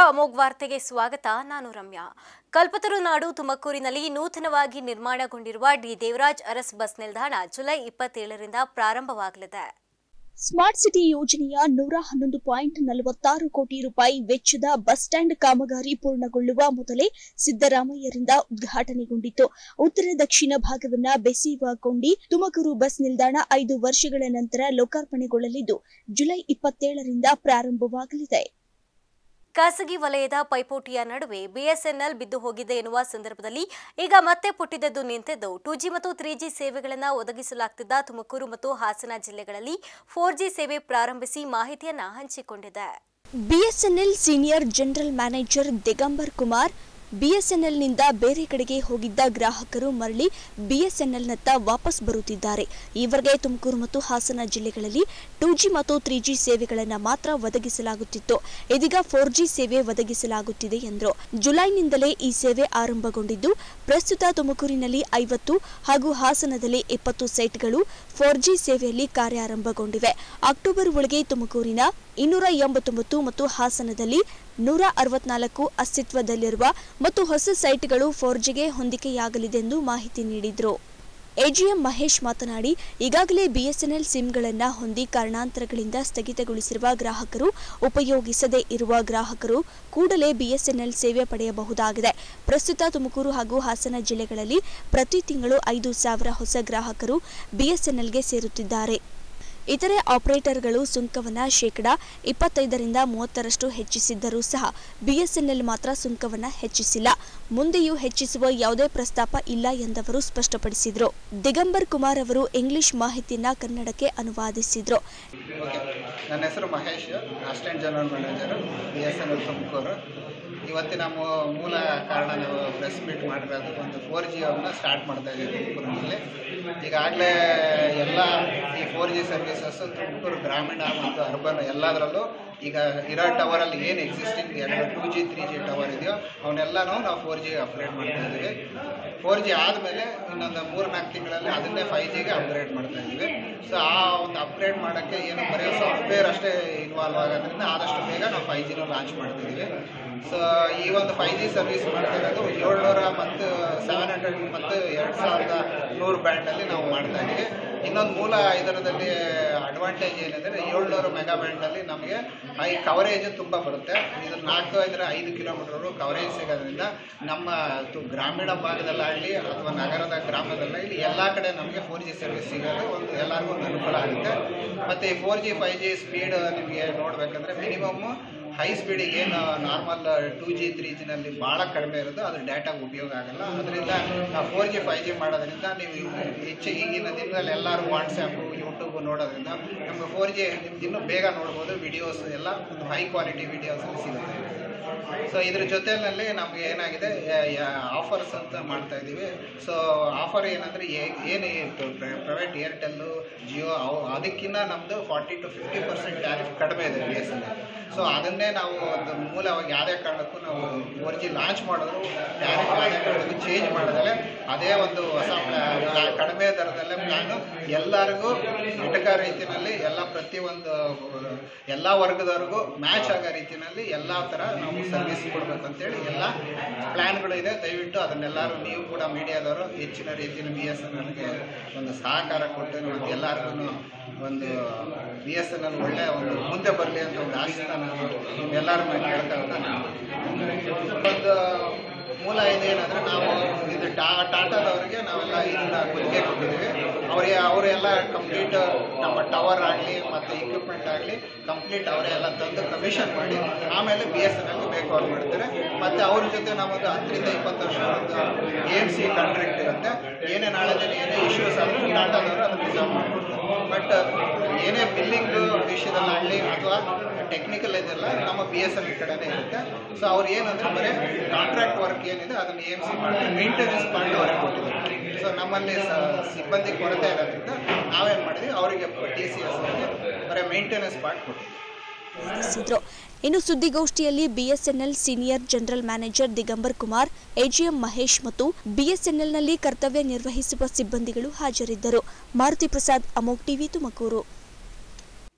ಅಮೋಘ್ ವಾರ್ತೆಗೆ ಸ್ವಾಗತ ನಾನು ರಮ್ಯಾ ಕಲ್ಪತರು ನಾಡು ತುಮಕೂರಿನಲ್ಲಿ ನೂತನವಾಗಿ ನಿರ್ಮಾಣಗೊಂಡಿರುವ ಡಿ ದೇವರಾಜ್ ಅರಸ್ ಬಸ್ ನಿಲ್ದಾಣ ಜುಲೈ ಇಪ್ಪತ್ತೇಳರಿಂದ ಪ್ರಾರಂಭವಾಗಲಿದೆ ಸ್ಮಾರ್ಟ್ ಸಿಟಿ ಯೋಜನೆಯ ನೂರ ಹನ್ನೊಂದು ಪಾಯಿಂಟ್ ನಲವತ್ತಾರು ಕೋಟಿ ರೂಪಾಯಿ ವೆಚ್ಚದ ಬಸ್ ಸ್ಟ್ಯಾಂಡ್ ಕಾಮಗಾರಿ ಪೂರ್ಣಗೊಳ್ಳುವ ಮೊದಲೇ ಸಿದ್ದರಾಮಯ್ಯರಿಂದ ಉದ್ಘಾಟನೆಗೊಂಡಿತ್ತು ಉತ್ತರ ದಕ್ಷಿಣ ಭಾಗವನ್ನ ಬೆಸೆಯುವ ಕೊಂಡಿ ತುಮಕೂರು ಬಸ್ ನಿಲ್ದಾಣ ಐದು ವರ್ಷಗಳ ನಂತರ ಲೋಕಾರ್ಪಣೆಗೊಳ್ಳಲಿದ್ದು ಜುಲೈ ಇಪ್ಪತ್ತೇಳರಿಂದ ಪ್ರಾರಂಭವಾಗಲಿದೆ ಖಾಸಗಿ ವಲಯದ ಪೈಪೋಟಿಯ ನಡುವೆ ಬಿಎಸ್ಎನ್ಎಲ್ ಬಿದ್ದು ಹೋಗಿದೆ ಎನ್ನುವ ಸಂದರ್ಭದಲ್ಲಿ ಈಗ ಮತ್ತೆ ಪುಟ್ಟಿದದ್ದು ನಿಂತಿದ್ದು ಟೂ ಜಿ ಮತ್ತು ತ್ರೀ ಜಿ ಸೇವೆಗಳನ್ನು ಒದಗಿಸಲಾಗ್ತಿದ್ದ ತುಮಕೂರು ಮತ್ತು ಹಾಸನ ಜಿಲ್ಲೆಗಳಲ್ಲಿ ಫೋರ್ ಜಿ ಸೇವೆ ಪ್ರಾರಂಭಿಸಿ ಮಾಹಿತಿಯನ್ನ ಹಂಚಿಕೊಂಡಿದೆ BSNL senior general manager Digambar Kumar ಬಿಎಸ್ಎನ್ಎಲ್ನಿಂದ ಬೇರೆ ಕಡೆಗೆ ಹೋಗಿದ್ದ ಗ್ರಾಹಕರು ಮರಳಿ ಬಿಎಸ್ಎನ್ಎಲ್ನತ್ತ ವಾಪಸ್ ಬರುತ್ತಿದ್ದಾರೆ ಈವರೆಗೆ ತುಮಕೂರು ಮತ್ತು ಹಾಸನ ಜಿಲ್ಲೆಗಳಲ್ಲಿ ಟೂ ಜಿ ಮತ್ತು ತ್ರೀ ಜಿ ಸೇವೆಗಳನ್ನು ಮಾತ್ರ ಒದಗಿಸಲಾಗುತ್ತಿತ್ತು ಇದೀಗ ಫೋರ್ ಜಿ ಸೇವೆ ಒದಗಿಸಲಾಗುತ್ತಿದೆ ಎಂದರು ಜುಲೈನಿಂದಲೇ ಈ ಸೇವೆ ಆರಂಭಗೊಂಡಿದ್ದು ಪ್ರಸ್ತುತ ತುಮಕೂರಿನಲ್ಲಿ ಐವತ್ತು ಹಾಗೂ ಹಾಸನದಲ್ಲಿ ಇಪ್ಪತ್ತು ಸೈಟ್ಗಳು ಫೋರ್ ಜಿ ಸೇವೆಯಲ್ಲಿ ಕಾರ್ಯಾರಂಭಗೊಂಡಿವೆ ಅಕ್ಟೋಬರ್ ಒಳಗೆ ತುಮಕೂರಿನ ಇನ್ನೂರ ಎಂಬತ್ತೊಂಬತ್ತು ಮತ್ತು ಹಾಸನದಲ್ಲಿ ನೂರ ಅರವತ್ನಾಲ್ಕು ಅಸ್ತಿತ್ವದಲ್ಲಿರುವ ಮತ್ತು ಹೊಸ ಸೈಟ್ಗಳು ಫೋರ್ ಜಿಗೆ ಹೊಂದಿಕೆಯಾಗಲಿದೆಂದು ಮಾಹಿತಿ ನೀಡಿದರು ಎಜಿಎಂ ಮಹೇಶ್ ಮಾತನಾಡಿ ಈಗಾಗಲೇ ಬಿಎಸ್ಎನ್ಎಲ್ ಸಿಮ್ಗಳನ್ನು ಹೊಂದಿ ಕಾರಣಾಂತರಗಳಿಂದ ಸ್ಥಗಿತಗೊಳಿಸಿರುವ ಗ್ರಾಹಕರು ಉಪಯೋಗಿಸದೇ ಇರುವ ಗ್ರಾಹಕರು ಕೂಡಲೇ ಬಿಎಸ್ಎನ್ಎಲ್ ಸೇವೆ ಪಡೆಯಬಹುದಾಗಿದೆ ಪ್ರಸ್ತುತ ತುಮಕೂರು ಹಾಗೂ ಹಾಸನ ಜಿಲ್ಲೆಗಳಲ್ಲಿ ಪ್ರತಿ ತಿಂಗಳು ಐದು ಸಾವಿರ ಹೊಸ ಗ್ರಾಹಕರು ಬಿಎಸ್ಎನ್ಎಲ್ಗೆ ಸೇರುತ್ತಿದ್ದಾರೆ ಇತರೆ ಆಪರೇಟರ್ಗಳು ಸುಂಕವನ್ನ ಶೇಕಡಾ ಇಪ್ಪತ್ತೈದರಿಂದ ಮೂವತ್ತರಷ್ಟು ಹೆಚ್ಚಿಸಿದ್ದರೂ ಸಹ ಬಿಎಸ್ಎನ್ಎಲ್ ಮಾತ್ರ ಸುಂಕವನ್ನ ಹೆಚ್ಚಿಸಿಲ್ಲ ಮುಂದೆಯೂ ಹೆಚ್ಚಿಸುವ ಯಾವುದೇ ಪ್ರಸ್ತಾಪ ಇಲ್ಲ ಎಂದವರು ಸ್ಪಷ್ಟಪಡಿಸಿದರು ದಿಗಂಬರ್ ಕುಮಾರ್ ಅವರು ಇಂಗ್ಲಿಷ್ ಮಾಹಿತಿಯನ್ನ ಕನ್ನಡಕ್ಕೆ ಅನುವಾದಿಸಿದ್ರು ನನ್ನ ಹೆಸರು Mahesh assistant general manager B S N L Tumakuru ಇವತ್ತಿನ ಮೂ- ಮೂಲ ಕಾರಣ ನಾವು ಪ್ರೆಸ್ ಮೀಟ್ ಮಾಡಿರೋದು ಒಂದು ಫೋರ್ ಜಿ ಅವನ್ನ ಸ್ಟಾರ್ಟ್ ಮಾಡ್ತಾ ಇದ್ದೀವಿ ತುಮಕೂರಿನಲ್ಲಿ ಈಗಾಗಲೇ ಎಲ್ಲ ಈ ಫೋರ್ ಜಿ ಸರ್ವಿಸಸ್ ತುಮಕೂರು ಗ್ರಾಮೀಣ ಮತ್ತು ಅರ್ಬನ್ ಎಲ್ಲದರಲ್ಲೂ ಈಗ ಇರೋ ಟವರಲ್ಲಿ ಏನು ಎಕ್ಸಿಸ್ಟಿಂಗ್ ಎರಡು two G three G tower ಇದೆಯೋ ಅವನ್ನೆಲ್ಲನೂ ನಾವು ಫೋರ್ ಜಿಗೆ ಅಪ್ಗ್ರೇಡ್ ಮಾಡ್ತಾ ಇದ್ದೀವಿ ಫೋರ್ ಜಿ ಆದಮೇಲೆ ಇನ್ನೊಂದು ಮೂರು ನಾಲ್ಕು ತಿಂಗಳಲ್ಲಿ ಅದನ್ನೇ ಫೈವ್ ಜಿಗೆ ಅಪ್ಗ್ರೇಡ್ ಮಾಡ್ತಾ ಇದ್ದೀವಿ ಸೊ ಆ ಒಂದು ಅಪ್ಗ್ರೇಡ್ ಮಾಡೋಕ್ಕೆ ಏನು ಬರೀ ಸಾಫ್ಟ್ವೇರ್ ಅಷ್ಟೇ ಇನ್ವಾಲ್ವ್ ಆಗೋದ್ರಿಂದ ಆದಷ್ಟು ಬೇಗ ನಾವು ಫೈವ್ ಜಿನೂ ಲಾಂಚ್ ಮಾಡ್ತಿದ್ದೀವಿ ಸೊ ಈ ಒಂದು ಫೈವ್ ಜಿ ಸರ್ವಿಸ್ ಮಾಡ್ತಾ ಇರೋದು ಏಳ್ನೂರ ಮತ್ತು ಸೆವೆನ್ ಹಂಡ್ರೆಡ್ ಮತ್ತು ಎರಡು ಸಾವಿರದ ನೂರು ಬ್ಯಾಂಡಲ್ಲಿ ನಾವು ಮಾಡ್ತಾ ಇದ್ದೀವಿ ಇನ್ನೊಂದು ಮೂಲ ಇದರದಲ್ಲಿ ಅಡ್ವಾಂಟೇಜ್ ಏನೆಂದರೆ ಏಳ್ನೂರು ಮೆಗಾ ಬ್ಯಾಂಡಲ್ಲಿ ನಮಗೆ ಹೈ ಕವರೇಜ್ ತುಂಬ ಬರುತ್ತೆ ಇದು ನಾಲ್ಕು ಐದರ ಐದು ಕಿಲೋಮೀಟರ್ ಕವರೇಜ್ ಸಿಗೋದ್ರಿಂದ ನಮ್ಮ ತು- ಗ್ರಾಮೀಣ ಭಾಗದಲ್ಲಾಗಲಿ ಅಥವಾ ನಗರದ ಗ್ರಾಮದಲ್ಲಾಗಲಿ ಎಲ್ಲ ಕಡೆ ನಮಗೆ ಫೋರ್ ಜಿ ಸರ್ವಿಸ್ ಸಿಗೋದು ಒಂದು ಎಲ್ಲರಿಗೂ ಒಂದು ಅನುಕೂಲ ಆಗುತ್ತೆ ಮತ್ತು ಈ four G five G speed ನಿಮಗೆ ನೋಡಬೇಕಂದ್ರೆ ಮಿನಿಮಮ್ಮು ಹೈ ಸ್ಪೀಡಿಗೆ ಏನು ನಾರ್ಮಲ್ ಟೂ ಜಿ ತ್ರೀ ಜಿನಲ್ಲಿ ಭಾಳ ಕಡಿಮೆ ಇರೋದು ಅದು ಡೇಟಾಗೆ ಉಪಯೋಗ ಆಗಲ್ಲ ಅದರಿಂದ ನಾವು ಫೋರ್ ಜಿ ಫೈವ್ ಜಿ ಮಾಡೋದ್ರಿಂದ ನೀವು ಹೆಚ್ಚು ಈಗಿನ ದಿನದಲ್ಲಿ ಎಲ್ಲರೂ ವಾಟ್ಸಪ್ಪು ಯೂಟ್ಯೂಬ್ ನೋಡೋದ್ರಿಂದ ನಮಗೆ ಫೋರ್ ಜಿ ನಿಮ್ಗೆ ಇನ್ನೂ ಬೇಗ ನೋಡ್ಬೋದು ವಿಡಿಯೋಸ್ ಎಲ್ಲ ಒಂದು ಹೈ ಕ್ವಾಲಿಟಿ ವಿಡಿಯೋಸ್ ಸಿಗುತ್ತೆ ಸೊ ಇದ್ರ ಜೊತೆಯಲ್ಲಿ ನಮಗೆ ಏನಾಗಿದೆ ಆಫರ್ಸ್ ಅಂತ ಮಾಡ್ತಾ ಇದ್ದೀವಿ ಸೊ ಆಫರ್ ಏನಂದರೆ ಏನು ಪ್ರೈವೇಟ್ ಏರ್ಟೆಲ್ಲು ಜಿಯೋ ಅವು ಅದಕ್ಕಿಂತ ನಮ್ಮದು forty to fifty percent tariff ಕಡಿಮೆ ಇದೆ ಬಿ ಎಸ್ ಎನ್ ಸೊ ಅದನ್ನೇ ನಾವು ಒಂದು ಮೂಲವಾಗಿ ಯಾವುದೇ ಕಾರಣಕ್ಕೂ ನಾವು ಫೋರ್ ಜಿ ಲಾಂಚ್ ಮಾಡಿದ್ರು ಟ್ಯಾರಿಫ್ ಯಾವುದೇ ಕಾರಣಕ್ಕೂ ಚೇಂಜ್ ಮಾಡಿದ್ರೆ ಅದೇ ಒಂದು ಹೊಸ ಪ್ಲಾ- ಕಡಿಮೆ ದರದಲ್ಲೇ ಪ್ಲಾನು ಎಲ್ಲರಿಗೂ ಇಟಕ ರೀತಿಯಲ್ಲಿ ಎಲ್ಲ ಪ್ರತಿಯೊಂದು ಎಲ್ಲ ವರ್ಗದವ್ರಿಗೂ ಮ್ಯಾಚ್ ಆಗೋ ರೀತಿಯಲ್ಲಿ ಎಲ್ಲ ಥರ ನಾವು ಸರ್ವಿಸ್ ಕೊಡ್ಬೇಕಂತೇಳಿ ಎಲ್ಲ ಪ್ಲ್ಯಾನ್ಗಳು ಇದೆ ದಯವಿಟ್ಟು ಅದನ್ನೆಲ್ಲರೂ ನೀವು ಕೂಡ ಮೀಡಿಯಾದವರು ಹೆಚ್ಚಿನ ರೀತಿಯಲ್ಲಿ ಬಿ ಎಸ್ ಎನ್ ಎಲ್ಗೆ ಒಂದು ಸಹಕಾರ ಕೊಟ್ಟು ಮತ್ತು ಎಲ್ಲರಿಗೂ ಒಂದು ಬಿ ಎಸ್ ಎನ್ ಎಲ್ ಒಳ್ಳೆಯ ಒಂದು ಮುಂದೆ ಬರಲಿ ಅಂತ ಒಂದು ಆಶೆ ನಾನು ನಿಮ್ಮೆಲ್ಲರನ್ನ ಕೇಳ್ತಾ ಇದ್ದೇನೆ. ಒಂದು ಮೂಲ ಇದೇನಂದರೆ ನಾವು ಇದು ಟಾ ಟಾಟಾದವರಿಗೆ ನಾವೆಲ್ಲ ಇದನ್ನ ಗುತ್ತಿಗೆ ಕೊಟ್ಟಿದ್ದೀವಿ ಅವರಿಗೆ ಅವರೆಲ್ಲ ಕಂಪ್ಲೀಟ್ ನಮ್ಮ ಟವರ್ ಆಗಲಿ ಮತ್ತು ಇಕ್ವಿಪ್ಮೆಂಟ್ ಆಗಲಿ ಕಂಪ್ಲೀಟ್ ಅವರೇ ಎಲ್ಲ ತಂದು ಕಮಿಷನ್ ಮಾಡಿ ಆಮೇಲೆ ಬಿ ಎಸ್ ಎನ್ ಎಲ್ ಬೇಕು ಅವ್ರು ಮಾಡ್ತಾರೆ ಮತ್ತು ಅವ್ರ ಜೊತೆ ನಮ್ಮದು ಹತ್ತರಿಂದ ಇಪ್ಪತ್ತು ವರ್ಷ ಒಂದು ಎ ಎಮ್ ಸಿ ಕಾಂಟ್ರಾಕ್ಟ್ ಇರುತ್ತೆ ಏನೇ ನಾಳೆ ದಿನ ಏನೇ ಇಶ್ಯೂಸ್ ಆದರೂ ಟಾಟಾದವರು ಅದನ್ನು ರಿಸಾಲ್ವ್ ಮಾಡ್ಕೊಡ್ತಾರೆ ಬಟ್ ಏನೇ ಬಿಲ್ಲಿಂಗ್ ವಿಷಯದಲ್ಲಾಗಲಿ ಅಥವಾ ಟೆಕ್ನಿಕಲ್ ಇದೆಲ್ಲ ನಮ್ಮ ಬಿ ಎಸ್ ಎನ್ ಎಲ್ ಕಡೆನೇ ಇರುತ್ತೆ ಸೊ ಅವ್ರು ಏನಂದ್ರೆ ಬರೀ ಕಾಂಟ್ರಾಕ್ಟ್ ವರ್ಕ್ ಏನಿದೆ ಅದನ್ನು ಎಮ್ ಸಿ ಮಾಡಿ ಮೇಂಟೆನೆನ್ಸ್ ಪಾರ್ಟ್ ಅವರಿಗೆ ಕೊಟ್ಟಿದ್ದಾರೆ ಸೊ ನಮ್ಮಲ್ಲಿ ಸ- ಸಿಬ್ಬಂದಿ ಕೊರತೆ ಇರೋದ್ರಿಂದ ನಾವೇನು ಮಾಡಿದ್ವಿ ಅವರಿಗೆ ಟಿ ಸಿ ಎಸ್ ಅವರಿಗೆ ಬರೀ ಮೇಂಟೆನೆನ್ಸ್ ಪಾರ್ಟ್ ಕೊಟ್ಟಿದ್ದೀವಿ ತಿಳಿಸಿದ್ರು ಇನ್ನು ಸುದ್ದಿಗೋಷ್ಠಿಯಲ್ಲಿ BSNL senior general manager Digambar Kumar AGM Mahesh ಮತ್ತು ಬಿಎಸ್ಎನ್ಎಲ್ನಲ್ಲಿ ಕರ್ತವ್ಯ ನಿರ್ವಹಿಸುವ ಸಿಬ್ಬಂದಿಗಳು ಹಾಜರಿದ್ದರು ಮಾರುತಿ ಪ್ರಸಾದ್ ಅಮೋಕ್ ಟಿವಿ ತುಮಕೂರು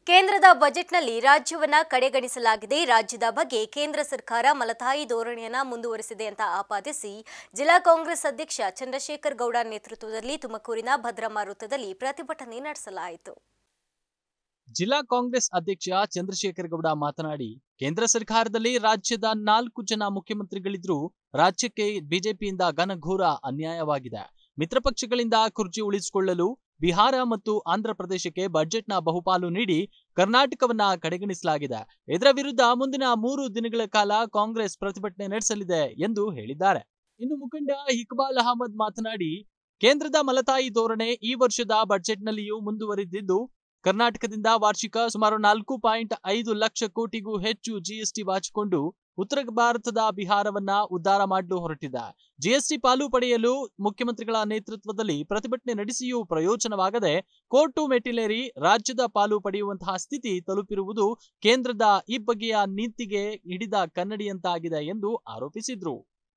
ಕೇಂದ್ರದ ಬಜೆಟ್ನಲ್ಲಿ ರಾಜ್ಯವನ್ನ ಕಡೆಗಣಿಸಲಾಗಿದೆ ರಾಜ್ಯದ ಬಗ್ಗೆ ಕೇಂದ್ರ ಸರ್ಕಾರ ಮಲತಾಯಿ ಧೋರಣೆಯನ್ನ ಮುಂದುವರೆಸಿದೆ ಅಂತ ಆಪಾದಿಸಿ ಜಿಲ್ಲಾ ಕಾಂಗ್ರೆಸ್ ಅಧ್ಯಕ್ಷ ಚಂದ್ರಶೇಖರ್ ಗೌಡ ನೇತೃತ್ವದಲ್ಲಿ ತುಮಕೂರಿನ ಭದ್ರಮ್ಮ ವೃತ್ತದಲ್ಲಿ ಪ್ರತಿಭಟನೆ ನಡೆಸಲಾಯಿತು ಜಿಲ್ಲಾ ಕಾಂಗ್ರೆಸ್ ಅಧ್ಯಕ್ಷ ಚಂದ್ರಶೇಖರ್ ಗೌಡ ಮಾತನಾಡಿ ಕೇಂದ್ರ ಸರ್ಕಾರದಲ್ಲಿ ರಾಜ್ಯದ ನಾಲ್ಕು ಜನ ಮುಖ್ಯಮಂತ್ರಿಗಳಿದ್ರು ರಾಜ್ಯಕ್ಕೆ ಬಿಜೆಪಿಯಿಂದ ಘನಘೋರ ಅನ್ಯಾಯವಾಗಿದೆ ಮಿತ್ರ ಪಕ್ಷಗಳಿಂದ ಕುರ್ಚಿ ಉಳಿಸಿಕೊಳ್ಳಲು ಬಿಹಾರ ಮತ್ತು ಆಂಧ್ರ ಪ್ರದೇಶಕ್ಕೆ ಬಜೆಟ್ನ ಬಹುಪಾಲು ನೀಡಿ ಕರ್ನಾಟಕವನ್ನ ಕಡೆಗಣಿಸಲಾಗಿದೆ ಇದರ ವಿರುದ್ಧ ಮುಂದಿನ ಮೂರು ದಿನಗಳ ಕಾಲ ಕಾಂಗ್ರೆಸ್ ಪ್ರತಿಭಟನೆ ನಡೆಸಲಿದೆ ಎಂದು ಹೇಳಿದ್ದಾರೆ ಇನ್ನು ಮುಖಂಡ ಇಕ್ಬಾಲ್ ಅಹಮದ್ ಮಾತನಾಡಿ ಕೇಂದ್ರದ ಮಲತಾಯಿ ಧೋರಣೆ ಈ ವರ್ಷದ ಬಜೆಟ್ನಲ್ಲಿಯೂ ಮುಂದುವರಿದಿದ್ದು ಕರ್ನಾಟಕದಿಂದ ವಾರ್ಷಿಕ ಸುಮಾರು ನಾಲ್ಕು ಪಾಯಿಂಟ್ ಐದು ಲಕ್ಷ ಕೋಟಿಗೂ ಹೆಚ್ಚು ಜಿಎಸ್ಟಿ ಬಾಚಿಕೊಂಡು ಉತ್ತರ ಭಾರತದ ಬಿಹಾರವನ್ನ ಉದ್ಧಾರ ಮಾಡಲು ಹೊರಟಿದೆ ಜಿಎಸ್ಟಿ ಪಾಲು ಪಡೆಯಲು ಮುಖ್ಯಮಂತ್ರಿಗಳ ನೇತೃತ್ವದಲ್ಲಿ ಪ್ರತಿಭಟನೆ ನಡೆಸಿಯೂ ಪ್ರಯೋಜನವಾಗದೆ ಕೋರ್ಟು ಮೆಟ್ಟಿಲೇರಿ ರಾಜ್ಯದ ಪಾಲು ಪಡೆಯುವಂತಹ ಸ್ಥಿತಿ ತಲುಪಿರುವುದು ಕೇಂದ್ರದ ಈ ಬಗೆಯ ನೀತಿಗೆ ಹಿಡಿದ ಕನ್ನಡಿಯಂತಾಗಿದೆ ಎಂದು ಆರೋಪಿಸಿದ್ರು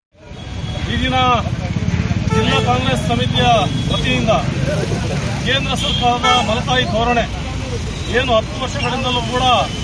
ಈ ದಿನ ಜಿಲ್ಲಾ ಕಾಂಗ್ರೆಸ್ ಸಮಿತಿಯ ವತಿಯಿಂದ ಕೇಂದ್ರ ಸರ್ಕಾರದ ಮಲತಾಯಿ ಧೋರಣೆ ಏನು ಹತ್ತು ವರ್ಷಗಳಿಂದಲೂ ಕೂಡ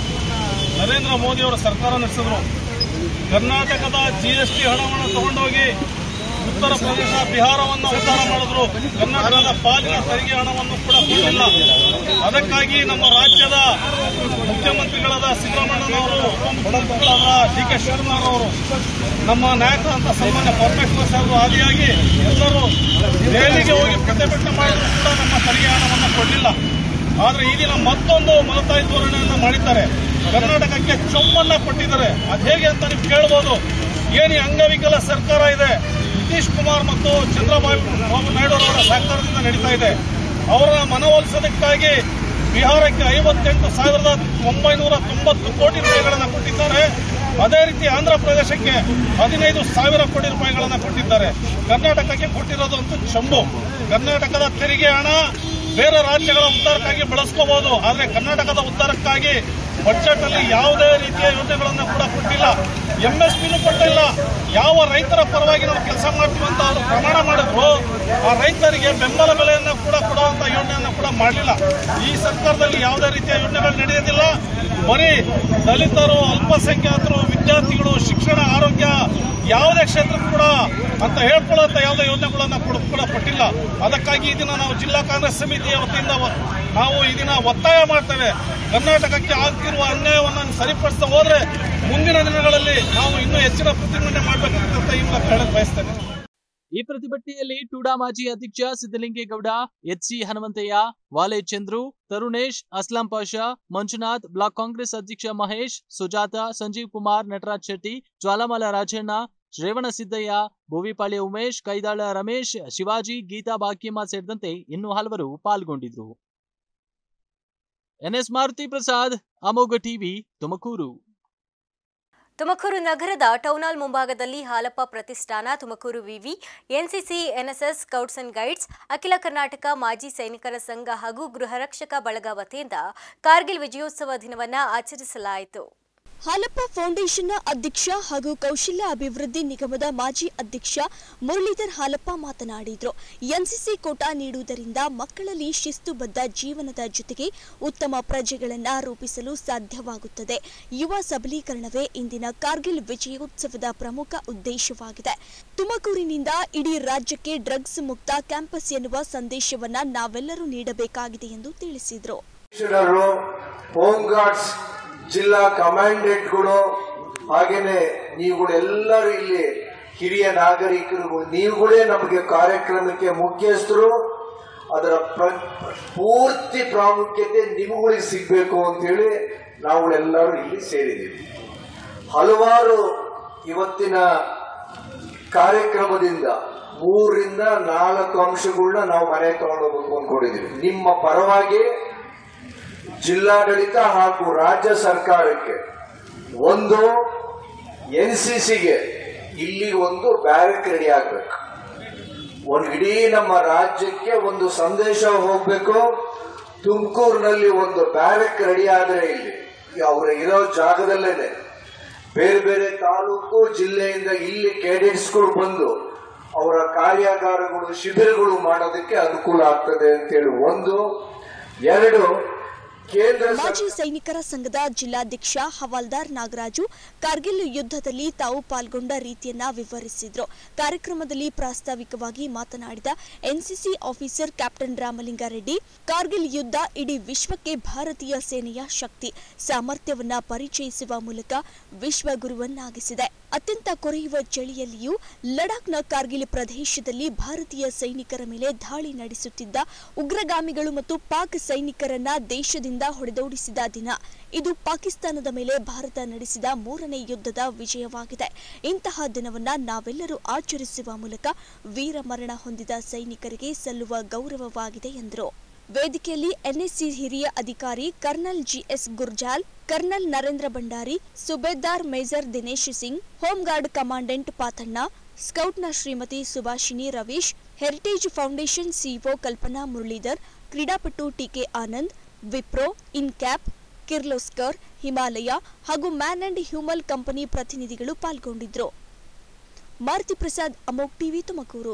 ನರೇಂದ್ರ ಮೋದಿಯವರ ಸರ್ಕಾರ ನಡೆಸಿದ್ರು ಕರ್ನಾಟಕದ ಜಿಎಸ್ಟಿ ಹಣವನ್ನು ತಗೊಂಡೋಗಿ ಉತ್ತರ ಪ್ರದೇಶ ಬಿಹಾರವನ್ನು ಉದ್ಧಾರ ಮಾಡಿದ್ರು ಕರ್ನಾಟಕದ ಪಾಲಿನ ತೆರಿಗೆ ಹಣವನ್ನು ಕೂಡ ಕೊಟ್ಟಿಲ್ಲ ಅದಕ್ಕಾಗಿ ನಮ್ಮ ರಾಜ್ಯದ ಮುಖ್ಯಮಂತ್ರಿಗಳಾದ ಸಿದ್ದರಾಮಯ್ಯನವರು ಉಪಮುಖ್ಯಮಂತ್ರಿಗಳಾದ ಡಿ ಕೆ ಶಿವಕುಮಾರ್ ಅವರು ನಮ್ಮ ನಾಯಕರಂತ ಸನ್ಮಾನ್ಯ ಪರಮೇಶ್ವರ ಸಾಹೇಬರು ಆದಿಯಾಗಿ ಎಲ್ಲರೂ ದೆಹಲಿಗೆ ಹೋಗಿ ಪ್ರತಿಭಟನೆ ಮಾಡಿದ್ರು ಕೂಡ ನಮ್ಮ ತೆರಿಗೆ ಹಣವನ್ನು ಕೊಡಲಿಲ್ಲ ಆದ್ರೆ ಈ ದಿನ ಮತ್ತೊಂದು ಮಲತಾಯಿ ಧೋರಣೆಯನ್ನು ಮಾಡಿದ್ದಾರೆ ಕರ್ನಾಟಕಕ್ಕೆ ಚೊಂಬನ್ನ ಕೊಟ್ಟಿದ್ದಾರೆ ಅದು ಹೇಗೆ ಅಂತ ನೀವು ಕೇಳ್ಬೋದು ಏನು ಈ ಅಂಗವಿಕಲ ಸರ್ಕಾರ ಇದೆ ನಿತೀಶ್ ಕುಮಾರ್ ಮತ್ತು ಚಂದ್ರಬಾಬು ಬಾಬು ನಾಯ್ಡು ಅವರ ಸಹಕಾರದಿಂದ ನಡೀತಾ ಇದೆ ಅವರ ಮನವೊಲಿಸೋದಕ್ಕಾಗಿ ಬಿಹಾರಕ್ಕೆ ಐವತ್ತೆಂಟು ಸಾವಿರದ ಒಂಬೈನೂರ ತೊಂಬತ್ತು ಕೋಟಿ ರೂಪಾಯಿಗಳನ್ನು ಕೊಟ್ಟಿದ್ದಾರೆ ಅದೇ ರೀತಿ ಆಂಧ್ರ ಪ್ರದೇಶಕ್ಕೆ ಹದಿನೈದು ಸಾವಿರ ಕೋಟಿ ರೂಪಾಯಿಗಳನ್ನು ಕೊಟ್ಟಿದ್ದಾರೆ ಕರ್ನಾಟಕಕ್ಕೆ ಕೊಟ್ಟಿರೋದು ಅಂತೂ ಚಂಬು ಕರ್ನಾಟಕದ ತೆರಿಗೆ ಹಣ ಬೇರೆ ರಾಜ್ಯಗಳ ಉದ್ಧಾರಕ್ಕಾಗಿ ಬಳಸ್ಕೋಬಹುದು ಆದರೆ ಕರ್ನಾಟಕದ ಉದ್ಧಾರಕ್ಕಾಗಿ ಬಜೆಟ್ ಅಲ್ಲಿ ಯಾವುದೇ ರೀತಿಯ ಯೋಜನೆಗಳನ್ನು ಕೂಡ ಕೊಟ್ಟಿಲ್ಲ ಎಂಎಸ್ಪಿನೂ ಕೊಟ್ಟಿಲ್ಲ ಯಾವ ರೈತರ ಪರವಾಗಿ ನಾವು ಕೆಲಸ ಮಾಡ್ತೀವಿ ಅಂತ ಅವರು ಪ್ರಮಾಣ ಮಾಡಿದ್ರು ಆ ರೈತರಿಗೆ ಬೆಂಬಲ ಬೆಲೆಯನ್ನು ಕೂಡ ಕೊಡುವಂತ ಯೋಜನೆಯನ್ನು ಕೂಡ ಮಾಡಲಿಲ್ಲ ಈ ಸರ್ಕಾರದಲ್ಲಿ ಯಾವುದೇ ರೀತಿಯ ಯೋಜನೆಗಳು ನಡೆಯೋದಿಲ್ಲ ಬರೀ ದಲಿತರು ಅಲ್ಪಸಂಖ್ಯಾತರು ವಿದ್ಯಾರ್ಥಿಗಳು ಶಿಕ್ಷಣ ಆರೋಗ್ಯ ಯಾವುದೇ ಕ್ಷೇತ್ರಕ್ಕೂ ಕೂಡ ಅಂತ ಹೇಳ್ಕೊಳ್ಳುವಂತ ಯಾವುದೇ ಯೋಜನೆಗಳನ್ನ ಕೂಡ ಕೂಡ ಕೊಟ್ಟಿಲ್ಲ ಅದಕ್ಕಾಗಿ ಈ ದಿನ ನಾವು ಜಿಲ್ಲಾ ಕಾಂಗ್ರೆಸ್ ಸಮಿತಿಯ ವತಿಯಿಂದ ವ- ನಾವು ಈ ದಿನ ಒತ್ತಾಯ ಮಾಡ್ತೇವೆ ಕರ್ನಾಟಕಕ್ಕೆ ಆಗ್ತಿರುವ ಅನ್ಯಾಯವನ್ನು ಸರಿಪಡಿಸ್ತಾ ಹೋದ್ರೆ ಮುಂದಿನ ದಿನಗಳಲ್ಲಿ ನಾವು ಇನ್ನೂ ಹೆಚ್ಚಿನ ಪ್ರತಿಭಟನೆ ಮಾಡಬೇಕಂತ ಈ ಮೂಲಕ ಹೇಳಕ್ ಬಯಸ್ತೇನೆ ಈ ಪ್ರತಿಭಟನೆಯಲ್ಲಿ ಟೂಡಾ ಮಾಜಿ ಅಧ್ಯಕ್ಷ ಸಿದ್ದಲಿಂಗೇಗೌಡ ಎಚ್ಸಿ ಹನುಮಂತಯ್ಯ ವಾಲೆ ಚಂದ್ರು ತರುಣೇಶ್ ಅಸ್ಲಾಂ ಪಾಷಾ ಮಂಜುನಾಥ್ ಬ್ಲಾಕ್ ಕಾಂಗ್ರೆಸ್ ಅಧ್ಯಕ್ಷ ಮಹೇಶ್ ಸುಜಾತ ಸಂಜೀವ್ ಕುಮಾರ್ ನಟರಾಜ್ ಶೆಟ್ಟಿ ಜ್ವಾಲಾಮಾಲ ರಾಜಣ್ಣ ಶ್ರೇವಣ ಸಿದ್ದಯ್ಯ ಬೋವಿಪಾಳ್ಯ ಉಮೇಶ್ ಕೈದಾಳ ರಮೇಶ್ ಶಿವಾಜಿ ಗೀತಾ ಬಾಕ್ಯಮ್ಮ ಸೇರಿದಂತೆ ಇನ್ನೂ ಹಲವರು ಪಾಲ್ಗೊಂಡಿದ್ರು ಎನ್ಎಸ್ ಮಾರುತಿ ಪ್ರಸಾದ್ ಅಮೋಘ ಟಿವಿ ತುಮಕೂರು ತುಮಕೂರು ನಗರದ ಟೌನಾಲ್ ಮುಂಭಾಗದಲ್ಲಿ ಹಾಲಪ್ಪ ಪ್ರತಿಷ್ಠಾನ ತುಮಕೂರು ವಿವಿ NCC NSS scouts and guides Akhila Karnataka ಮಾಜಿ ಸೈನಿಕರ ಸಂಘ ಹಾಗೂ ಗೃಹ ರಕ್ಷಕ ಬಳಗ ವತಿಯಿಂದ ಕಾರ್ಗಿಲ್ ವಿಜಯೋತ್ಸವ ದಿನವನ್ನು ಆಚರಿಸಲಾಯಿತು ಹಾಲಪ್ಪ ಫೌಂಡೇಶನ್ನ ಅಧ್ಯಕ್ಷ ಹಾಗೂ ಕೌಶಲ್ಯ ಅಭಿವೃದ್ಧಿ ನಿಗಮದ ಮಾಜಿ ಅಧ್ಯಕ್ಷ ಮುರಳೀಧರ್ ಹಾಲಪ್ಪ ಮಾತನಾಡಿದರು ಎನ್ಸಿಸಿ ಕೋಟಾ ನೀಡುವುದರಿಂದ ಮಕ್ಕಳಲ್ಲಿ ಶಿಸ್ತುಬದ್ಧ ಜೀವನದ ಜೊತೆಗೆ ಉತ್ತಮ ಪ್ರಜೆಗಳನ್ನು ರೂಪಿಸಲು ಸಾಧ್ಯವಾಗುತ್ತದೆ ಯುವ ಸಬಲೀಕರಣವೇ ಇಂದಿನ ಕಾರ್ಗಿಲ್ ವಿಜಯೋತ್ಸವದ ಪ್ರಮುಖ ಉದ್ದೇಶವಾಗಿದೆ ತುಮಕೂರಿನಿಂದ ಇಡೀ ರಾಜ್ಯಕ್ಕೆ ಡ್ರಗ್ಸ್ ಮುಕ್ತ ಕ್ಯಾಂಪಸ್ ಎನ್ನುವ ಸಂದೇಶವನ್ನ ನಾವೆಲ್ಲರೂ ನೀಡಬೇಕಾಗಿದೆ ಎಂದು ತಿಳಿಸಿದರು ಕಮಿಷನರು ಹೋಮ್ ಗಾರ್ಡ್ಸ್ ಜಿಲ್ಲಾ ಕಮಾಂಡೆಂಟ್ಗಳು ಹಾಗೇನೆ ನೀವುಗಳೆಲ್ಲರೂ ಇಲ್ಲಿ ಹಿರಿಯ ನಾಗರಿಕರು ನೀವುಗಳೇ ನಮಗೆ ಕಾರ್ಯಕ್ರಮಕ್ಕೆ ಮುಖ್ಯಸ್ಥರು ಅದರ ಪ್ರ- ಪೂರ್ತಿ ಪ್ರಾಮುಖ್ಯತೆ ನಿಮಗಳಿಗೆ ಸಿಗಬೇಕು ಅಂತೇಳಿ ನಾವುಗಳೆಲ್ಲರೂ ಇಲ್ಲಿ ಸೇರಿದ್ದೀವಿ ಹಲವಾರು ಇವತ್ತಿನ ಕಾರ್ಯಕ್ರಮದಿಂದ ಮೂರರಿಂದ ನಾಲ್ಕು ಅಂಶಗಳನ್ನ ನಾವು ಮನೆ ತಗೊಂಡೋಗ್ಬೇಕು ಅಂದ್ಕೊಂಡಿದ್ದೀವಿ ನಿಮ್ಮ ಪರವಾಗಿ ಜಿಲ್ಲಾಡಳಿತ ಹಾಗೂ ರಾಜ್ಯ ಸರ್ಕಾರಕ್ಕೆ ಒಂದು ಎನ್ ಸಿ ಸಿಗೆ ಇಲ್ಲಿ ಒಂದು ಬ್ಯಾರಕ್ ರೆಡಿ ಆಗ್ಬೇಕು ಒಂದು ಇಡೀ ನಮ್ಮ ರಾಜ್ಯಕ್ಕೆ ಒಂದು ಸಂದೇಶ ಹೋಗ್ಬೇಕು ತುಮಕೂರಿನಲ್ಲಿ ಒಂದು ಬ್ಯಾರಕ್ ರೆಡಿ ಆದ್ರೆ ಇಲ್ಲಿ ಅವರ ಇರೋ ಜಾಗದಲ್ಲೇನೆ ಬೇರೆ ಬೇರೆ ತಾಲೂಕು ಜಿಲ್ಲೆಯಿಂದ ಇಲ್ಲಿ ಕ್ಯಾಡೆಟ್ಸ್ಗಳು ಬಂದು ಅವರ ಕಾರ್ಯಾಗಾರಗಳು ಶಿಬಿರಗಳು ಮಾಡೋದಕ್ಕೆ ಅನುಕೂಲ ಆಗ್ತದೆ ಅಂತೇಳಿ ಒಂದು ಎರಡು ಕೇಂದ್ರ ಮಾಜಿ ಸರ್ಕಾರ ಸೈನಿಕರ ಸಂಘದ ಜಿಲ್ಲಾಧ್ಯಕ್ಷ ಹವಾಲ್ದಾರ್ ನಾಗರಾಜು ಕಾರ್ಗಿಲ್ ಯುದ್ಧದಲ್ಲಿ ತಾವು ಪಾಲ್ಗೊಂಡ ರೀತಿಯನ್ನ ವಿವರಿಸಿದ್ರು ಕಾರ್ಯಕ್ರಮದಲ್ಲಿ ಪ್ರಾಸ್ತಾವಿಕವಾಗಿ ಮಾತನಾಡಿದ NCC officer captain Ramalingareddy Kargil ಯುದ್ಧ ಇಡೀ ವಿಶ್ವಕ್ಕೆ ಭಾರತೀಯ ಸೇನೆಯ ಶಕ್ತಿ ಸಾಮರ್ಥ್ಯವನ್ನ ಪರಿಚಯಿಸುವ ಮೂಲಕ ವಿಶ್ವಗುರುವನ್ನಾಗಿಸಿದೆ ಅತ್ಯಂತ ಕೊರೆಯುವ ಚಳಿಯಲ್ಲಿಯೂ ಲಡಾಖ್ನ ಕಾರ್ಗಿಲ್ ಪ್ರದೇಶದಲ್ಲಿ ಭಾರತೀಯ ಸೈನಿಕರ ಮೇಲೆ ದಾಳಿ ನಡೆಸುತ್ತಿದ್ದ ಉಗ್ರಗಾಮಿಗಳು ಮತ್ತು ಪಾಕ್ ಸೈನಿಕರನ್ನ ದೇಶದಿಂದ ಹೊಡೆದೋಡಿಸಿದ ದಿನ ಇದು ಪಾಕಿಸ್ತಾನದ ಮೇಲೆ ಭಾರತ ನಡೆಸಿದ ಮೂರನೇ ಯುದ್ಧದ ವಿಜಯವಾಗಿದೆ ಇಂತಹ ದಿನವನ್ನ ನಾವೆಲ್ಲರೂ ಆಚರಿಸುವ ಮೂಲಕ ವೀರಮರಣ ಹೊಂದಿದ ಸೈನಿಕರಿಗೆ ಸಲ್ಲುವ ಗೌರವವಾಗಿದೆ ಎಂದರು ವೇದಿಕೆಯಲ್ಲಿ ಎನ್ಎಸ್ಸಿ ಹಿರಿಯ ಅಧಿಕಾರಿ colonel GS Gurjal colonel Narendra Bhandari Subedar major Dinesh Singh home guard commandant Pathanna ಸ್ಕೌಟ್ನ Shrimati Subhashini Ravish heritage foundation CEO Kalpana Muralidhar ಕ್ರೀಡಾಪಟು ಟಿಕೆ ಆನಂದ್ ವಿಪ್ರೋ ಇನ್ಕ್ಯಾಪ್ ಕಿರ್ಲೋಸ್ಕರ್ ಹಿಮಾಲಯ ಹಾಗೂ ಮ್ಯಾನ್ ಅಂಡ್ ಹ್ಯೂಮಲ್ ಕಂಪನಿ ಪ್ರತಿನಿಧಿಗಳು ಪಾಲ್ಗೊಂಡಿದ್ರು ಮಾರುತಿ ಪ್ರಸಾದ್ ಅಮೋಕ್ ಟಿವಿ ತುಮಕೂರು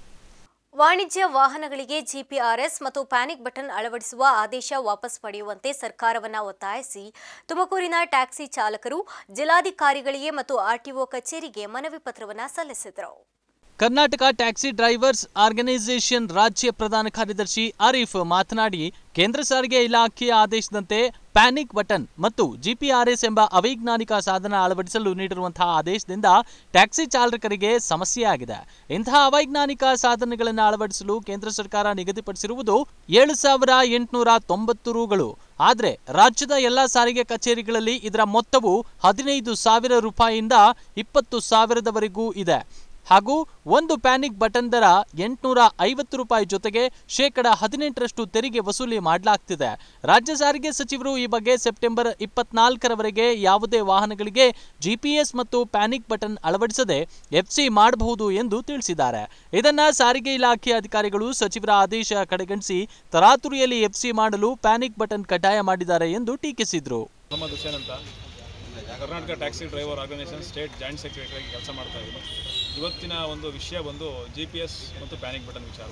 ವಾಣಿಜ್ಯ ವಾಹನಗಳಿಗೆ ಜಿಪಿಆರ್ಎಸ್ ಮತ್ತು ಪ್ಯಾನಿಕ್ ಬಟನ್ ಅಳವಡಿಸುವ ಆದೇಶ ವಾಪಸ್ ಪಡೆಯುವಂತೆ ಸರ್ಕಾರವನ್ನ ಒತ್ತಾಯಿಸಿ ತುಮಕೂರಿನ ಟ್ಯಾಕ್ಸಿ ಚಾಲಕರು ಜಿಲ್ಲಾಧಿಕಾರಿಗಳಿಗೆ ಮತ್ತು ಆರ್ಟಿಒ ಕಚೇರಿಗೆ ಮನವಿ ಪತ್ರವನ್ನ ಸಲ್ಲಿಸಿದರು ಕರ್ನಾಟಕ ಟ್ಯಾಕ್ಸಿ ಡ್ರೈವರ್ಸ್ ಆರ್ಗನೈಸೇಷನ್ ರಾಜ್ಯ ಪ್ರಧಾನ ಕಾರ್ಯದರ್ಶಿ ಆರಿಫ್ ಮಾತನಾಡಿ ಕೇಂದ್ರ ಸಾರಿಗೆ ಇಲಾಖೆಯ ಆದೇಶದಂತೆ ಪ್ಯಾನಿಕ್ ಬಟನ್ ಮತ್ತು ಜಿಪಿಆರ್ಎಸ್ ಎಂಬ ಅವೈಜ್ಞಾನಿಕ ಸಾಧನ ಅಳವಡಿಸಲು ನೀಡಿರುವಂತಹ ಆದೇಶದಿಂದ ಟ್ಯಾಕ್ಸಿ ಚಾಲಕರಿಗೆ ಸಮಸ್ಯೆಯಾಗಿದೆ ಇಂತಹ ಅವೈಜ್ಞಾನಿಕ ಸಾಧನಗಳನ್ನು ಅಳವಡಿಸಲು ಕೇಂದ್ರ ಸರ್ಕಾರ ನಿಗದಿಪಡಿಸಿರುವುದು ಏಳು ಸಾವಿರ ಎಂಟುನೂರ ತೊಂಬತ್ತು ರೂಗಳು ಆದರೆ ರಾಜ್ಯದ ಎಲ್ಲಾ ಸಾರಿಗೆ ಕಚೇರಿಗಳಲ್ಲಿ ಇದರ ಮೊತ್ತವು ಹದಿನೈದು ಸಾವಿರ ರೂಪಾಯಿಯಿಂದ ಇಪ್ಪತ್ತು ಸಾವಿರದವರೆಗೂ ಇದೆ ಹಾಗೂ ಒಂದು ಪ್ಯಾನಿಕ್ ಬಟನ್ ದರ ಎಂಟುನೂರ ಐವತ್ತು ರೂಪಾಯಿ ಜೊತೆಗೆ ಶೇಕಡ ಹದಿನೆಂಟರಷ್ಟು ತೆರಿಗೆ ವಸೂಲಿ ಮಾಡಲಾಗ್ತಿದೆ ರಾಜ್ಯ ಸಾರಿಗೆ ಸಚಿವರು ಈ ಬಗ್ಗೆ ಸೆಪ್ಟೆಂಬರ್ ಇಪ್ಪತ್ನಾಲ್ಕರವರೆಗೆ ಯಾವುದೇ ವಾಹನಗಳಿಗೆ ಜಿಪಿಎಸ್ ಮತ್ತು ಪ್ಯಾನಿಕ್ ಬಟನ್ ಅಳವಡಿಸದೆ ಎಫ್ಸಿ ಮಾಡಬಹುದು ಎಂದು ತಿಳಿಸಿದ್ದಾರೆ ಇದನ್ನ ಸಾರಿಗೆ ಇಲಾಖೆ ಅಧಿಕಾರಿಗಳು ಸಚಿವರ ಆದೇಶ ಕಡೆಗಣಿಸಿ ತರಾತುರಿಯಲ್ಲಿ ಎಫ್ಸಿ ಮಾಡಲು ಪ್ಯಾನಿಕ್ ಬಟನ್ ಕಡ್ಡಾಯ ಮಾಡಿದ್ದಾರೆ ಎಂದು ಟೀಕಿಸಿದ್ರು ಮೊಹಮ್ಮದ್ ಹುಸೇನ್ ಅಂತ Karnataka taxi driver organisation state joint secretary ಕೆಲಸ ಮಾಡ್ತಾ ಇದ್ದೀನಿ ಇವತ್ತಿನ ಒಂದು ವಿಷಯ ಬಂದು ಜಿ ಪಿ ಎಸ್ ಮತ್ತು ಪ್ಯಾನಿಕ್ ಬಟನ್ ವಿಚಾರ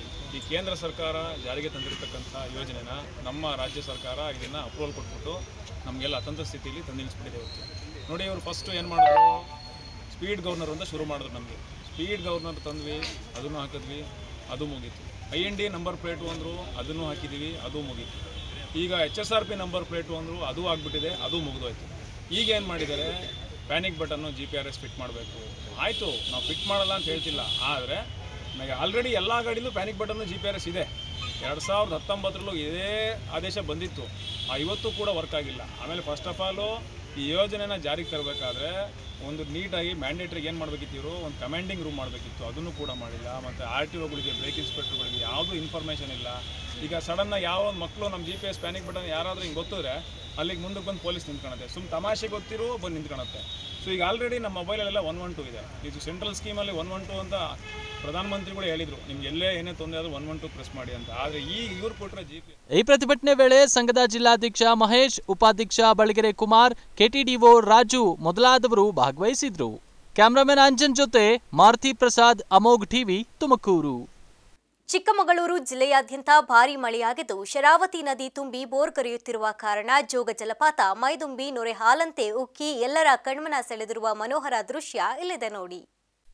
ಈ ಕೇಂದ್ರ ಸರ್ಕಾರ ಜಾರಿಗೆ ತಂದಿರತಕ್ಕಂಥ ಯೋಜನೆನ ನಮ್ಮ ರಾಜ್ಯ ಸರ್ಕಾರ ಇದನ್ನು ಅಪ್ರೂವಲ್ ಕೊಟ್ಬಿಟ್ಟು ನಮಗೆಲ್ಲ ಅತಂತ್ರ ಸ್ಥಿತಿಯಲ್ಲಿ ತಂದು ನಿಲ್ಲಿಸ್ಬಿಟ್ಟಿದೆ ಇವತ್ತು ನೋಡಿ ಇವರು ಫಸ್ಟು ಏನು ಮಾಡಿದ್ರು ಸ್ಪೀಡ್ ಗವರ್ನರ್ ಅಂತ ಶುರು ಮಾಡಿದ್ರು ನಮಗೆ ಸ್ಪೀಡ್ ಗವರ್ನರ್ ತಂದ್ವಿ ಅದನ್ನು ಹಾಕಿದ್ವಿ ಅದು ಮುಗೀತು I N D number plate ಅಂದರು ಅದನ್ನು ಹಾಕಿದ್ದೀವಿ ಅದು ಮುಗೀತು ಈಗ H S R P number plate ಅಂದರು ಅದು ಆಗಿಬಿಟ್ಟಿದೆ ಅದು ಮುಗಿದೋಯ್ತು ಈಗ ಏನು ಮಾಡಿದ್ದಾರೆ ಪ್ಯಾನಿಕ್ ಬಟನ್ನು G P R S fit ಮಾಡಬೇಕು ಆಯಿತು ನಾವು ಫಿಟ್ ಮಾಡಲ್ಲ ಅಂತ ಹೇಳ್ತಿಲ್ಲ ಆದರೆ ನನಗೆ ಆಲ್ರೆಡಿ ಎಲ್ಲ ಗಾಡಿಲೂ ಪ್ಯಾನಿಕ್ ಬಟನ್ನು ಜಿ ಪಿ ಆರ್ ಎಸ್ ಇದೆ ಎರಡು ಸಾವಿರದ ಹತ್ತೊಂಬತ್ತರಲ್ಲೂ ಇದೇ ಆದೇಶ ಬಂದಿತ್ತು ಆ ಇವತ್ತು ಕೂಡ ವರ್ಕ್ ಆಗಿಲ್ಲ ಆಮೇಲೆ ಫಸ್ಟ್ ಆಫ್ ಆಲು ಈ ಯೋಜನೆನ ಜಾರಿಗೆ ತರಬೇಕಾದ್ರೆ ಒಂದು ನೀಟಾಗಿ ಮ್ಯಾಂಡೇಟ್ರಿಗೆ ಏನು ಮಾಡಬೇಕಿತ್ತು ಇವರು ಒಂದು ಕಮಾಂಡಿಂಗ್ ರೂಮ್ ಮಾಡಬೇಕಿತ್ತು ಅದನ್ನು ಕೂಡ ಮಾಡಿಲ್ಲ ಮತ್ತು ಆರ್ ಟಿ ಒಗಳಿಗೆ ಬ್ರೇಕ್ ಇನ್ಸ್ಪೆಕ್ಟರ್ಗಳಿಗೆ ಯಾವುದೂ ಇನ್ಫಾರ್ಮೇಷನ್ ಇಲ್ಲ ಈಗ ಸಡನ್ನಾಗಿ ಯಾವ ಒಂದು ಮಕ್ಕಳು ನಮ್ಮ G P S panic button ಯಾರಾದರೂ ಹಿಂಗೆ ಗೊತ್ತಿದ್ರೆ ಅಲ್ಲಿಗೆ ಮುಂದಕ್ಕೆ ಬಂದು ಪೊಲೀಸ್ ನಿಂತ್ಕೊಳುತ್ತೆ ಸುಮ್ಮ ತಮಾಷೆ ಗೊತ್ತಿರೋ ಬಂದು ನಿಂತ್ಕೊಳುತ್ತೆ ಸೊ ಈಗ ಆಲ್ರೆಡಿ ನಮ್ಮ ಮೊಬೈಲಲ್ಲೆಲ್ಲ ಒನ್ ಒನ್ ಟು ಇದೆ ಇದು ಸೆಂಟ್ರಲ್ ಸ್ಕೀಮಲ್ಲಿ ಒನ್ ಒನ್ ಟು ಅಂತ ಪ್ರಧಾನಮಂತ್ರಿಗಳು ಹೇಳಿದರು ನಿಮ್ಗೆ ಎಲ್ಲೇ ಏನೇ ತೊಂದರೆ ಆದರೂ ಒನ್ ಒನ್ ಟು ಪ್ರೆಸ್ ಮಾಡಿ ಅಂತ ಆದರೆ ಈಗ ಇವ್ರು ಕೊಟ್ಟರೆ ಜಿ ಪಿ ಈ ಪ್ರತಿಭಟನೆ ವೇಳೆ ಸಂಘದ ಜಿಲ್ಲಾಧ್ಯಕ್ಷ ಮಹೇಶ್ ಉಪಾಧ್ಯಕ್ಷ ಬಳಗೆರೆ ಕುಮಾರ್ ಕೆಟಿಡಿಒ ರಾಜು ಮೊದಲಾದವರು ಭಾಗವಹಿಸಿದ್ರು ಕ್ಯಾಮರಾಮನ್ ಅಂಜನ್ ಜೊತೆ ಮಾರುತಿ ಪ್ರಸಾದ್ ಅಮೋಘ್ ಟಿವಿ ತುಮಕೂರು ಚಿಕ್ಕಮಗಳೂರು ಜಿಲ್ಲೆಯಾದ್ಯಂತ ಭಾರೀ ಮಳೆಯಾಗಿದ್ದು ಶರಾವತಿ ನದಿ ತುಂಬಿ ಬೋರ್ ಕರೆಯುತ್ತಿರುವ ಕಾರಣ ಜೋಗ ಜಲಪಾತ ಮೈದುಂಬಿ ನೊರೆ ಹಾಲಂತೆ ಉಕ್ಕಿ ಎಲ್ಲರ ಕಣ್ಮನ ಸೆಳೆದಿರುವ ಮನೋಹರ ದೃಶ್ಯ ಇಲ್ಲಿದೆ ನೋಡಿ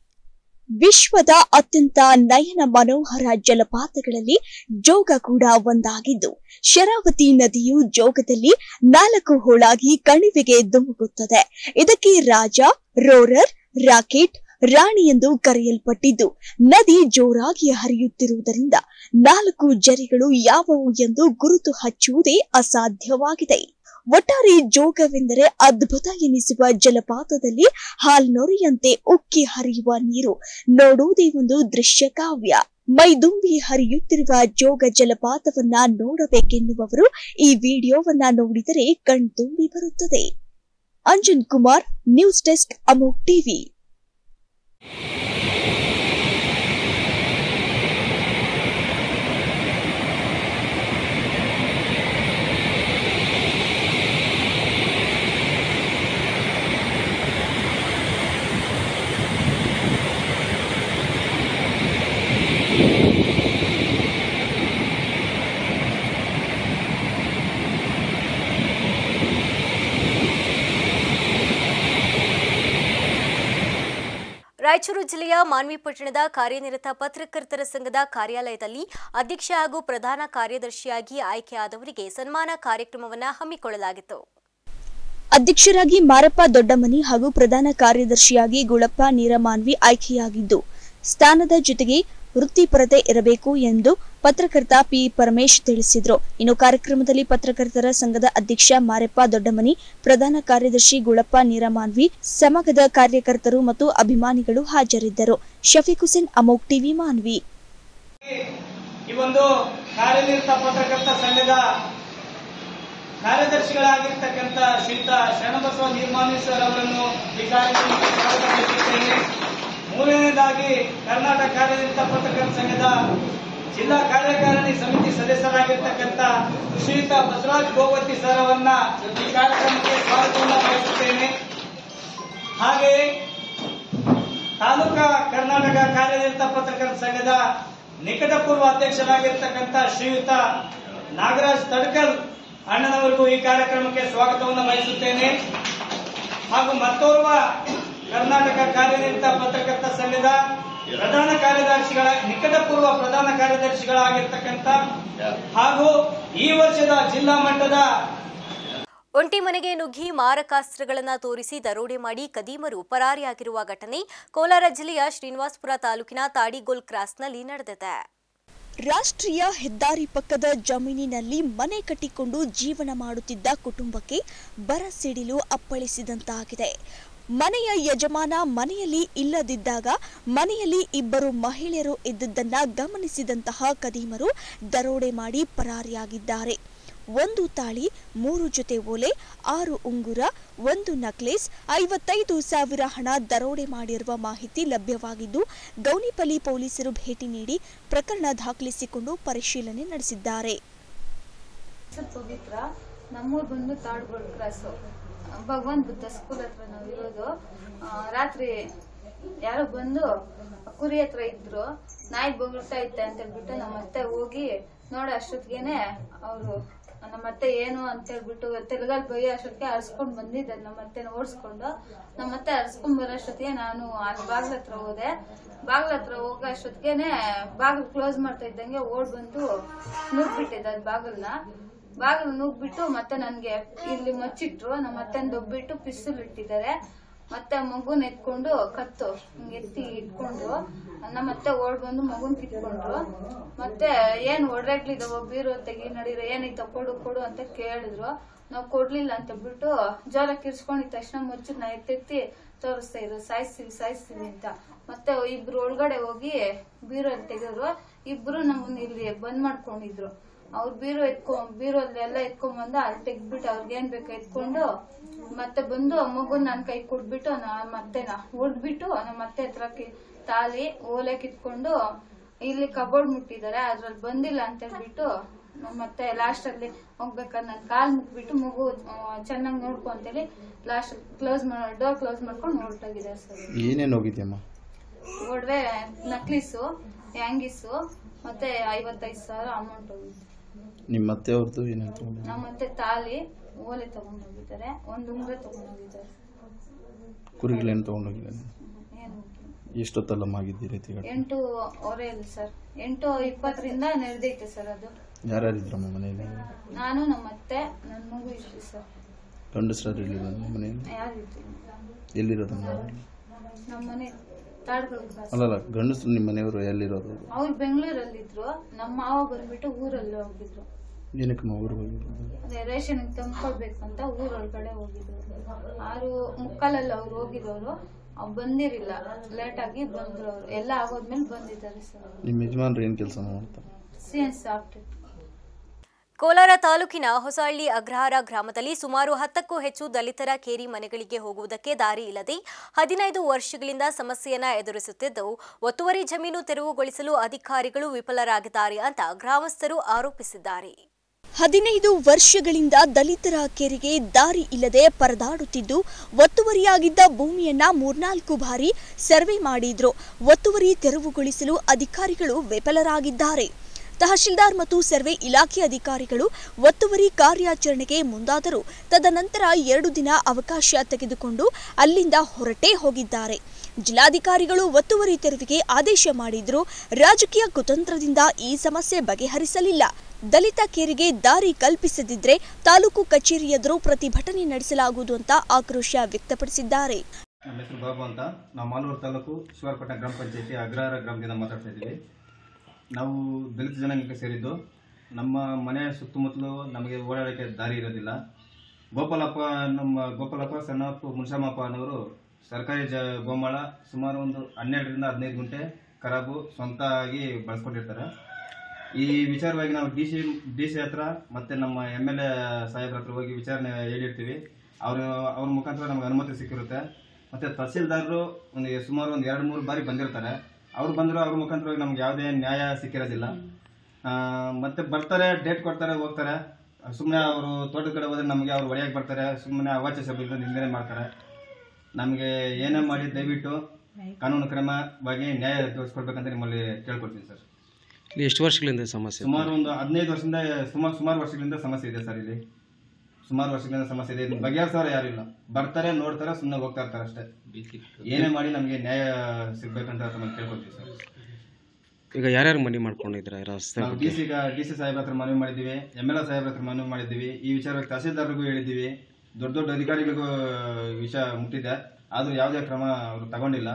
ವಿಶ್ವದ ಅತ್ಯಂತ ನಯನ ಮನೋಹರ ಜಲಪಾತಗಳಲ್ಲಿ ಜೋಗ ಕೂಡ ಒಂದಾಗಿದ್ದು ಶರಾವತಿ ನದಿಯು ಜೋಗದಲ್ಲಿ ನಾಲ್ಕು ಹೋಳಾಗಿ ಕಣಿವೆಗೆ ಧುಮುಕುತ್ತದೆ ಇದಕ್ಕೆ ರಾಜ ರೋರರ್ ರಾಕೆಟ್ ರಾಣಿ ಎಂದು ಕರೆಯಲ್ಪಟ್ಟಿದ್ದು ನದಿ ಜೋರಾಗಿ ಹರಿಯುತ್ತಿರುವುದರಿಂದ ನಾಲ್ಕು ಜರಿಗಳು ಯಾವುವು ಎಂದು ಗುರುತು ಹಚ್ಚುವುದೇ ಅಸಾಧ್ಯವಾಗಿದೆ ಒಟ್ಟಾರೆ ಜೋಗವೆಂದರೆ ಅದ್ಭುತ ಎನಿಸುವ ಜಲಪಾತದಲ್ಲಿ ಹಾಲ್ನೊರೆಯಂತೆ ಉಕ್ಕಿ ಹರಿಯುವ ನೀರು ನೋಡುವುದೇ ಒಂದು ದೃಶ್ಯ ಕಾವ್ಯ ಮೈದುಂಬಿ ಹರಿಯುತ್ತಿರುವ ಜೋಗ ಜಲಪಾತವನ್ನ ನೋಡಬೇಕೆನ್ನುವವರು ಈ ವಿಡಿಯೋವನ್ನ ನೋಡಿದರೆ ಕಣ್ತುಂಬಿ ಬರುತ್ತದೆ Anjan Kumar news desk Amogh TV Raichur ಜಿಲ್ಲೆಯ ಮಾನ್ವಿಪಟ್ಟಣದ ಕಾರ್ಯನಿರತ ಪತ್ರಕರ್ತರ ಸಂಘದ ಕಾರ್ಯಾಲಯದಲ್ಲಿ ಅಧ್ಯಕ್ಷ ಹಾಗೂ ಪ್ರಧಾನ ಕಾರ್ಯದರ್ಶಿಯಾಗಿ ಆಯ್ಕೆಯಾದವರಿಗೆ ಸನ್ಮಾನ ಕಾರ್ಯಕ್ರಮವನ್ನು ಹಮ್ಮಿಕೊಳ್ಳಲಾಗಿತ್ತು ಅಧ್ಯಕ್ಷರಾಗಿ ಮಾರಪ್ಪ ದೊಡ್ಡಮನಿ ಹಾಗೂ ಪ್ರಧಾನ ಕಾರ್ಯದರ್ಶಿಯಾಗಿ ಗುಳಪ್ಪ ನೀರಮಾನ್ವಿ ಆಯ್ಕೆಯಾಗಿದ್ದು ಸ್ಥಾನದ ಜೊತೆಗೆ ವೃತ್ತಿಪರತೆ ಇರಬೇಕು ಎಂದು ಪತ್ರಕರ್ತ ಪಿ ಪರಮೇಶ್ ತಿಳಿಸಿದರು ಇನ್ನು ಕಾರ್ಯಕ್ರಮದಲ್ಲಿ ಪತ್ರಕರ್ತರ ಸಂಘದ ಅಧ್ಯಕ್ಷ ಮಾರಪ್ಪ ದೊಡ್ಡಮನಿ ಪ್ರಧಾನ ಕಾರ್ಯದರ್ಶಿ ಗುಳಪ್ಪ ನೀರಮಾನ್ವಿ ಸಮಗದ ಕಾರ್ಯಕರ್ತರು ಮತ್ತು ಅಭಿಮಾನಿಗಳು ಹಾಜರಿದ್ದರು ಶಫೀಕ್ ಹುಸೇನ್ ಅಮೋಕ್ ಟಿವಿ ಮಾನ್ವಿ ಈ ಒಂದು ಕಾರ್ಯನಿರತ ಪತ್ರಕರ್ತ ಸಂಘದ ಕಾರ್ಯದರ್ಶಿಗಳಾಗಿರ್ತಕ್ಕಂಥ ಶ್ರೀಯುತ ಶರಣಬಸವ ನಿರ್ಮಾಣಿ ಸರ್ ಅವರನ್ನು ಈ ಕಾರ್ಯಕ್ರಮಕ್ಕೆ ಸ್ವಾಗತ ಬಯಸುತ್ತೇನೆ ಮೂರನೇದಾಗಿ ಕರ್ನಾಟಕ ಕಾರ್ಯನಿರತ ಪತ್ರಕರ್ತ ಸಂಘದ ಜಿಲ್ಲಾ ಕಾರ್ಯಕಾರಿಣಿ ಸಮಿತಿ ಸದಸ್ಯರಾಗಿರ್ತಕ್ಕಂಥ ಶ್ರೀಯುತ ಬಸವರಾಜ್ ಗೋವತಿ ಸರ್ ಅವರನ್ನ ಈ ಕಾರ್ಯಕ್ರಮಕ್ಕೆ ಸ್ವಾಗತವನ್ನು ಬಯಸುತ್ತೇನೆ ಹಾಗೆಯೇ ತಾಲೂಕಾ ಕರ್ನಾಟಕ ಕಾರ್ಯನಿರತ ಪತ್ರಕರ್ತ ಸಂಘದ ನಿಕಟಪೂರ್ವ ಅಧ್ಯಕ್ಷರಾಗಿರ್ತಕ್ಕಂಥ ಶ್ರೀಯುತ ನಾಗರಾಜ್ ತಡ್ಕಲ್ ಅಣ್ಣನವರಿಗೂ ಈ ಕಾರ್ಯಕ್ರಮಕ್ಕೆ ಸ್ವಾಗತವನ್ನು ಬಯಸುತ್ತೇನೆ ಹಾಗೂ ಮತ್ತೋರ್ವ ಕರ್ನಾಟಕ ಕಾರ್ಯನಿರತ ಪತ್ರಕರ್ತ ಸಂಘದ ಪ್ರಧಾನ ಕಾರ್ಯದರ್ಶಿಗಳ ನಿಕಟಪೂರ್ವ ಪ್ರಧಾನ ಕಾರ್ಯದರ್ಶಿಗಳಾಗಿರ್ತಕ್ಕಂಥ ಹಾಗೂ ಈ ವರ್ಷದ ಜಿಲ್ಲಾ ಮಟ್ಟದ ಒಂಟಿ ಮನೆಗೆ ನುಗ್ಗಿ ಮಾರಕಾಸ್ತ್ರಗಳನ್ನು ತೋರಿಸಿ ದರೋಡೆ ಮಾಡಿ ಕದೀಮರು ಪರಾರಿಯಾಗಿರುವ ಘಟನೆ ಕೋಲಾರ ಜಿಲ್ಲೆಯ ಶ್ರೀನಿವಾಸಪುರ ತಾಲೂಕಿನ ತಾಡಿಗೋಲ್ ಕ್ರಾಸ್ನಲ್ಲಿ ನಡೆದಿದೆ ರಾಷ್ಟ್ರೀಯ ಹೆದ್ದಾರಿ ಪಕ್ಕದ ಜಮೀನಿನಲ್ಲಿ ಮನೆ ಕಟ್ಟಿಕೊಂಡು ಜೀವನ ಮಾಡುತ್ತಿದ್ದ ಕುಟುಂಬಕ್ಕೆ ಬರ ಸಿಡಿಲು ಅಪ್ಪಳಿಸಿದಂತಾಗಿದೆ ಮನೆಯ ಯಜಮಾನ ಮನೆಯಲ್ಲಿ ಇಲ್ಲದಿದ್ದಾಗ ಮನೆಯಲ್ಲಿ ಇಬ್ಬರು ಮಹಿಳೆಯರು ಇದ್ದುದನ್ನ ಗಮನಿಸಿದಂತಹ ಕದೀಮರು ದರೋಡೆ ಮಾಡಿ ಪರಾರಿಯಾಗಿದ್ದಾರೆ ಒಂದು ತಾಳಿ ಮೂರು ಜೊತೆ ಓಲೆ ಆರು ಉಂಗುರ ಒಂದು ನಕ್ಲೇಸ್ ಐವತ್ತೈದು ಸಾವಿರ ಹಣ ದರೋಡೆ ಮಾಡಿರುವ ಮಾಹಿತಿ ಲಭ್ಯವಾಗಿದ್ದು ಗೌನಿಪಲ್ಲಿ ಪೊಲೀಸರು ಭೇಟಿ ನೀಡಿ ಪ್ರಕರಣ ದಾಖಲಿಸಿಕೊಂಡು ಪರಿಶೀಲನೆ ನಡೆಸಿದ್ದಾರೆ ಹೆಸರು ಪವಿತ್ರ ನಮ್ಮೂರ್ ಬಂದು ತಾಡ್ಗೋಳ್ ಕ್ರಾಸು ಭಗವಾನ್ ಬುದ್ಧ ಸ್ಕೂಲ್ ಹತ್ರ ನಾವು ಇರೋದು ಆ, ರಾತ್ರಿ ಯಾರೋ ಬಂದು ಕುರಿ ಹತ್ರ ಇದ್ರು ನಾಯಿ ಬೊಗಳ್ತಾ ಇತ್ತೆ ಅಂತ ಹೇಳ್ಬಿಟ್ಟು ನಮ್ಮ ಅತ್ತೆ ಹೋಗಿ ನೋಡೋ ಅಷ್ಟೊತ್ತಿಗೆನೆ ಅವರು ನಮ್ಮ ಅತ್ತೆ ಏನು ಅಂತ ಹೇಳ್ಬಿಟ್ಟು ತೆಲುಗಲ್ ಬೈಯೋ ಅಷ್ಟೊತ್ತಿಗೆ ಅರ್ಸ್ಕೊಂಡ್ ಬಂದಿದ್ದಾರೆ ನಮ್ಮ ಅತ್ತೆನ ಓಡಿಸ್ಕೊಂಡು ನಮ್ಮ ಅತ್ತೆ ಅರ್ಸ್ಕೊಂಡ್ ಬರೋ ಅಷ್ಟೊತ್ತಿಗೆ ನಾನು ಅಲ್ಲಿ ಬಾಗ್ಲ ಹತ್ರ ಹೋದೆ ಬಾಗ್ಲ ಹತ್ರ ಹೋಗೋ ಅಷ್ಟೊತ್ತಿಗೆನೆ ಬಾಗಿಲು ಕ್ಲೋಸ್ ಮಾಡ್ತಾ ಇದ್ದಂಗೆ ಓಡ್ ಬಂದು ನುಗ್ಬಿಟ್ಟಿದ್ದ ಅದ್ ಬಾಗಿಲ್ನ ಬಾಗಿಲು ನುಗ್ಬಿಟ್ಟು ಮತ್ತೆ ನನ್ಗೆ ಇಲ್ಲಿ ಮಚ್ಚಿಟ್ರು ನಮ್ಮ ಅತ್ತೆನ ದೊಬ್ಬಿಟ್ಟು ಪಿಸ್ತೂಲ್ ಇಟ್ಟಿದ್ದಾರೆ ಮತ್ತೆ ಮಗುನ್ ಎತ್ಕೊಂಡು ಕತ್ತು ಹಿಂಗ್ ಎತ್ತಿ ಇಟ್ಕೊಂಡು ನಮ್ಮ ಅತ್ತೆ ಓಡ್ ಬಂದು ಮಗುನ್ ಕಿತ್ಕೊಂಡ್ರು ಮತ್ತೆ ಏನ್ ಒಡ್ರಾಗ್ಲಿದಾವ ಬೀರು ತೆಗಿ ನಡೀರ ಏನೈತ ಕೊಡು ಕೊಡು ಅಂತ ಕೇಳಿದ್ರು ನಾವ್ ಕೊಡ್ಲಿಲ್ಲ ಅಂತ ಬಿಟ್ಟು ಜೋರ ಕಿರ್ಸ್ಕೊಂಡಿದ ತಕ್ಷಣ ಮುಚ್ಚಿದ್ ನಾ ಎತ್ತೆತ್ತಿ ತೋರಿಸ್ತಾ ಇದ್ರು ಸಾಯಿಸ್ತೀವಿ ಸಾಯಿಸ್ತೀವಿ ಅಂತ ಮತ್ತೆ ಇಬ್ರು ಒಳಗಡೆ ಹೋಗಿ ಬೀರು ತೆಗೆದ್ರು ಇಬ್ರು ನಮ್ಮನ್ನ ಇಲ್ಲಿ ಬಂದ್ ಮಾಡ್ಕೊಂಡಿದ್ರು ಅವ್ರ ಬೀರು ಎತ್ಕೊ ಬೀರು ಎಲ್ಲ ಎತ್ಕೊಂಡ್ ಬಂದು ಅಲ್ಲಿ ತೆಗ್ದ್ಬಿಟ್ಟು ಅವ್ರಿಗೆ ಏನ್ ಬೇಕು ಎತ್ಕೊಂಡು ಮತ್ತೆ ಬಂದು ಮಗುನ್ ನನ್ ಕೈ ಕೊಟ್ಬಿಟ್ಟು ನಮ್ಮ ಅತ್ತೆನ ಹೊಡ್ಬಿಟ್ಟು ನಮ್ಮ ಅತ್ತೆ ಹತ್ರ ಕಿ- ತಾಲಿ ಓಲೆ ಕಿತ್ಕೊಂಡು ಇಲ್ಲಿ ಕಬೋರ್ಡ್ ಮುಟ್ಟಿದ್ದಾರೆ ಅದ್ರಲ್ಲಿ ಬಂದಿಲ್ಲ ಅಂತ ಹೇಳ್ಬಿಟ್ಟು ನಮ್ಮ ಅತ್ತೆ ಲಾಸ್ಟ್ ಅಲ್ಲಿ ಹೋಗ್ಬೇಕಾದ್ರೆ ನನ್ ಕಾಲ್ ಮುಟ್ಬಿಟ್ಟು ಮಗು ಚೆನ್ನಾಗಿ ನೋಡ್ಕೊ ಅಂತೇಳಿ ಲಾಸ್ಟ್ ಕ್ಲೋಸ್ ಡೋರ್ ಕ್ಲೋಸ್ ಮಾಡ್ಕೊಂಡು ಹೊರಟೋಗಿದ್ದಾರೆ ಸರ್ ಏನೇನು ಹೋಗಿದ್ಯಮ್ಮ ಒಡವೆ ನಕ್ಲಿಸು ಹ್ಯಾಂಗಿಸು ಮತ್ತೆ ಐವತ್ತೈದು ಸಾವಿರ ಅಮೌಂಟ್ ಹೋಗಿತ್ತು ನಿಮ್ಮ ಅತ್ತೆ ಅವ್ರದ್ದು ಏನೇನು ತಗೊಂಡು ನಮ್ಮ ಮತ್ತೆ ತಾಲಿ ಓಲೆ ತಗೊಂಡ್ ಹೋಗಿದ್ದಾರೆ ಒಂದು ಉಂಗ್ರೆ ತಗೊಂಡ್ ಹೋಗಿದ್ದಾರೆ ಕುರಿಗಳೇನು ತೊಗೊಂಡೋಗಿದ್ದಾನೆ ಏನು ಎಷ್ಟೊತ್ತಲ್ಲಮ್ಮ ಆಗಿದ್ದು ಈ ರೀತಿ ಘಟನೆ? ಎಂಟು ಹೊರೆಯಲ್ಲಿ ಸರ್ ಎಂಟು ಇಪ್ಪತ್ತರಿಂದ ನಡೆದೈತೆ ಸರ್ ಅದು ಯಾರ್ಯಾರಿದ್ರಮ್ಮ ಮನೆಯಲ್ಲಿ ನಾನು ನಮ್ಮ ಅತ್ತೆ ನನ್ನ ಮಗು ಇತ್ತು ಸರ್ ಗಂಡಸ್ರಾರು ಎಲ್ಲಿರೋದು ನಿಮ್ಮ ಮನೆಯಲ್ಲಿ ಯಾರು ಇತ್ತು ಎಲ್ಲಿರೋದು ಮನೆಯಲ್ಲಿ ನಮ್ಮ ಮನೆ ತಾಡ್ಗಳು ಕ್ರಾಸ್ ಅಲ್ಲಲ್ಲ ಗಂಡಸ್ರು ನಿಮ್ಮ ಮನೆಯವರು ಎಲ್ಲಿರೋದು ಅವ್ರು ಬೆಂಗಳೂರಲ್ಲಿದ್ರು ನಮ್ಮ ಮಾವ ಬಂದ್ಬಿಟ್ಟು ಊರಲ್ಲಿ ಹೋಗಿದ್ರು ಏನಕ್ಕಮ್ಮ ಊರಿಗೆ ಹೋಗಿರೋದು ಅದೇ ರೇಷನ್ ತಂದ್ಕೊಳ್ಬೇಕಂತ ಊರೊಳಗಡೆ ಹೋಗಿದ್ರು ಆರು ಮುಕ್ಕಾಲಲ್ಲಿ ಅವ್ರು ಹೋಗಿರೋರು ಅವ್ರು ಬಂದಿರಿಲ್ಲ ಲೇಟ್ ಆಗಿ ಬಂದ್ರು ಅವ್ರು ಎಲ್ಲ ಆಗೋದ್ಮೇಲೆ ಬಂದಿದ್ದಾರೆ ಸರ್ ನಿಮ್ಮ ಯಜಮಾನ್ರು ಏನು ಕೆಲಸ ಮಾಡ್ತಾರೆ ಸಿ ಎನ್ ಸಾಫ್ಟ್ ಕೋಲಾರ ತಾಲೂಕಿನ ಹೊಸಹಳ್ಳಿ ಅಗ್ರಹಾರ ಗ್ರಾಮದಲ್ಲಿ ಸುಮಾರು ಹತ್ತಕ್ಕೂ ಹೆಚ್ಚು ದಲಿತರ ಕೇರಿ ಮನೆಗಳಿಗೆ ಹೋಗುವುದಕ್ಕೆ ದಾರಿ ಇಲ್ಲದೆ ಹದಿನೈದು ವರ್ಷಗಳಿಂದ ಸಮಸ್ಯೆಯನ್ನ ಎದುರಿಸುತ್ತಿದ್ದು ಒತ್ತುವರಿ ಜಮೀನು ತೆರವುಗೊಳಿಸಲು ಅಧಿಕಾರಿಗಳು ವಿಫಲರಾಗಿದ್ದಾರೆ ಅಂತ ಗ್ರಾಮಸ್ಥರು ಆರೋಪಿಸಿದ್ದಾರೆ ಹದಿನೈದು ವರ್ಷಗಳಿಂದ ದಲಿತರ ಕೆರೆಗೆ ದಾರಿ ಇಲ್ಲದೆ ಪರದಾಡುತ್ತಿದ್ದು ಒತ್ತುವರಿಯಾಗಿದ್ದ ಭೂಮಿಯನ್ನ ಮೂರ್ನಾಲ್ಕು ಬಾರಿ ಸರ್ವೆ ಮಾಡಿದ್ರು ಒತ್ತುವರಿ ತೆರವುಗೊಳಿಸಲು ಅಧಿಕಾರಿಗಳು ವಿಫಲರಾಗಿದ್ದಾರೆ ತಹಶೀಲ್ದಾರ್ ಮತ್ತು ಸರ್ವೆ ಇಲಾಖೆ ಅಧಿಕಾರಿಗಳು ಒತ್ತುವರಿ ಕಾರ್ಯಾಚರಣೆಗೆ ಮುಂದಾದರೂ ತದನಂತರ ಎರಡು ದಿನ ಅವಕಾಶ ತೆಗೆದುಕೊಂಡು ಅಲ್ಲಿಂದ ಹೊರಟೇ ಹೋಗಿದ್ದಾರೆ ಜಿಲ್ಲಾಧಿಕಾರಿಗಳು ಒತ್ತುವರಿ ತೆರವಿಗೆ ಆದೇಶ ಮಾಡಿದ್ರು ರಾಜಕೀಯ ಕುತಂತ್ರದಿಂದ ಈ ಸಮಸ್ಯೆ ಬಗೆಹರಿಸಲಿಲ್ಲ ದಲಿತ ಕೇರಿಗೆ ದಾರಿ ಕಲ್ಪಿಸದಿದ್ರೆ ತಾಲೂಕು ಕಚೇರಿ ಎದುರು ಪ್ರತಿಭಟನೆ ನಡೆಸಲಾಗುವುದು ಅಂತ ಆಕ್ರೋಶ ವ್ಯಕ್ತಪಡಿಸಿದ್ದಾರೆ ನಮ್ಮ ಹೆಸರು ಬಾಬು ಅಂತ ನಾವು ಮಾಲೂರು ತಾಲೂಕು ಶಿವಾರಪಟ್ಟಣ ಗ್ರಾಮ ಪಂಚಾಯತಿ ಅಗ್ರಹಾರ ಗ್ರಾಮದಿಂದ ಮಾತಾಡ್ತಾ ಇದ್ದೀವಿ ನಾವು ದಲಿತ ಜನಾಂಗಕ್ಕೆ ಸೇರಿದ್ದು ನಮ್ಮ ಮನೆ ಸುತ್ತಮುತ್ತಲು ನಮಗೆ ಓಡಾಡೋಕ್ಕೆ ದಾರಿ ಇರೋದಿಲ್ಲ ಗೋಪಾಲಪ್ಪ ನಮ್ಮ ಗೋಪಾಲಪ್ಪ ಸಣ್ಣಪ್ಪ ಮುನ್ಷಾಮಪ್ಪ ಅನ್ನೋರು ಸರ್ಕಾರಿ ಜ ಗೋಮಾಳ ಸುಮಾರು ಒಂದು ಹನ್ನೆರಡರಿಂದ ಹದಿನೈದು ಗುಂಟೆ ಖರಾಬು ಸ್ವಂತ ಆಗಿ ಬಳಸ್ಕೊಂಡಿರ್ತಾರೆ ಈ ವಿಚಾರವಾಗಿ ನಾವು ಡಿ ಸಿ ಡಿ ಸಿ ಹತ್ರ ಮತ್ತು ನಮ್ಮ ಎಮ್ ಎಲ್ ಎ ಸಾಹೇಬ್ರ ಹತ್ರ ಹೋಗಿ ವಿಚಾರಣೆ ಹೇಳಿರ್ತೀವಿ ಅವರು ಅವ್ರ ಮುಖಾಂತರ ನಮ್ಗೆ ಅನುಮತಿ ಸಿಕ್ಕಿರುತ್ತೆ ಮತ್ತು ತಹಸೀಲ್ದಾರರು ಒಂದು ಸುಮಾರು ಒಂದು ಎರಡು ಮೂರು ಬಾರಿ ಬಂದಿರ್ತಾರೆ ಅವ್ರು ಬಂದರೂ ಅವ್ರ ಮುಖಾಂತರವಾಗಿ ನಮ್ಗೆ ಯಾವುದೇ ನ್ಯಾಯ ಸಿಕ್ಕಿರೋದಿಲ್ಲ ಆ, ಮತ್ತೆ ಬರ್ತಾರೆ ಡೇಟ್ ಕೊಡ್ತಾರೆ ಹೋಗ್ತಾರೆ ಸುಮ್ಮನೆ ಅವರು ತೋಟದ ಕಡೆ ಹೋದ್ರೆ ನಮಗೆ ಅವ್ರು ಒಡೆಯಕ್ಕೆ ಬರ್ತಾರೆ ಸುಮ್ಮನೆ ಅವಾಚ್ಯ ಶಬ್ದದಿಂದ ನಿಂದನೆ ಮಾಡ್ತಾರೆ ನಮಗೆ ಏನೇ ಮಾಡಿ ದಯವಿಟ್ಟು ಕಾನೂನು ಕ್ರಮವಾಗಿ ನ್ಯಾಯ ತೋರಿಸ್ಕೊಡ್ಬೇಕಂತ ನಿಮ್ಮಲ್ಲಿ ಕೇಳ್ಕೊಡ್ತೀನಿ ಸರ್ ಇಲ್ಲಿ ಎಷ್ಟು ವರ್ಷಗಳಿಂದ ಈ ಸಮಸ್ಯೆ ಸುಮಾರು ಒಂದು ಹದಿನೈದು ವರ್ಷದಿಂದ ಸುಮಾರು ಸುಮಾರು ವರ್ಷಗಳಿಂದ ಸಮಸ್ಯೆ ಇದೆ ಸರ್ ಇಲ್ಲಿ ಸುಮಾರು ವರ್ಷಗಳಿಂದ ಸಮಸ್ಯೆ ಇದೆ ಇದನ್ನ ಬಗೆಹರಿಸೋರು ಯಾರು ಇಲ್ಲ ಬರ್ತಾರೆ ನೋಡ್ತಾರೆ ಸುಮ್ಮನೆ ಹೋಗ್ತಾ ಇರ್ತಾರೆ ಅಷ್ಟೇ ಏನೇ ಮಾಡಿ ನಮಗೆ ನ್ಯಾಯ ಸಿಗ್ಬೇಕಂತ ತಮ್ಮಲ್ಲಿ ಕೇಳ್ಕೊಳ್ತೀವಿ ಸರ್ ಈಗ ಯಾರ್ಯಾರು ಮನೆ ಮಾಡ್ಕೊಂಡಿದ್ದೀರಾ ಈ ರಸ್ತೆ ನಾವು ಬಗ್ಗೆ ಡಿ ಸಿ ಡಿ ಸಿ ಸಾಹೇಬ್ರ ಹತ್ರ ಮನವಿ ಮಾಡಿದ್ದೀವಿ ಎಮ್ ಎಲ್ ಎ ಸಾಹೇಬ್ರ ಹತ್ರ ಮನವಿ ಮಾಡಿದ್ದೀವಿ ಈ ವಿಚಾರವಾಗಿ ತಹಸೀಲ್ದಾರ್ರಿಗೂ ಹೇಳಿದ್ದೀವಿ ದೊಡ್ಡ ದೊಡ್ಡ ಅಧಿಕಾರಿಗಳಿಗೂ ವಿಷಯ ಮುಟ್ಟಿದೆ ಆದರೂ ಯಾವುದೇ ಕ್ರಮ ಅವರು ತಗೊಂಡಿಲ್ಲ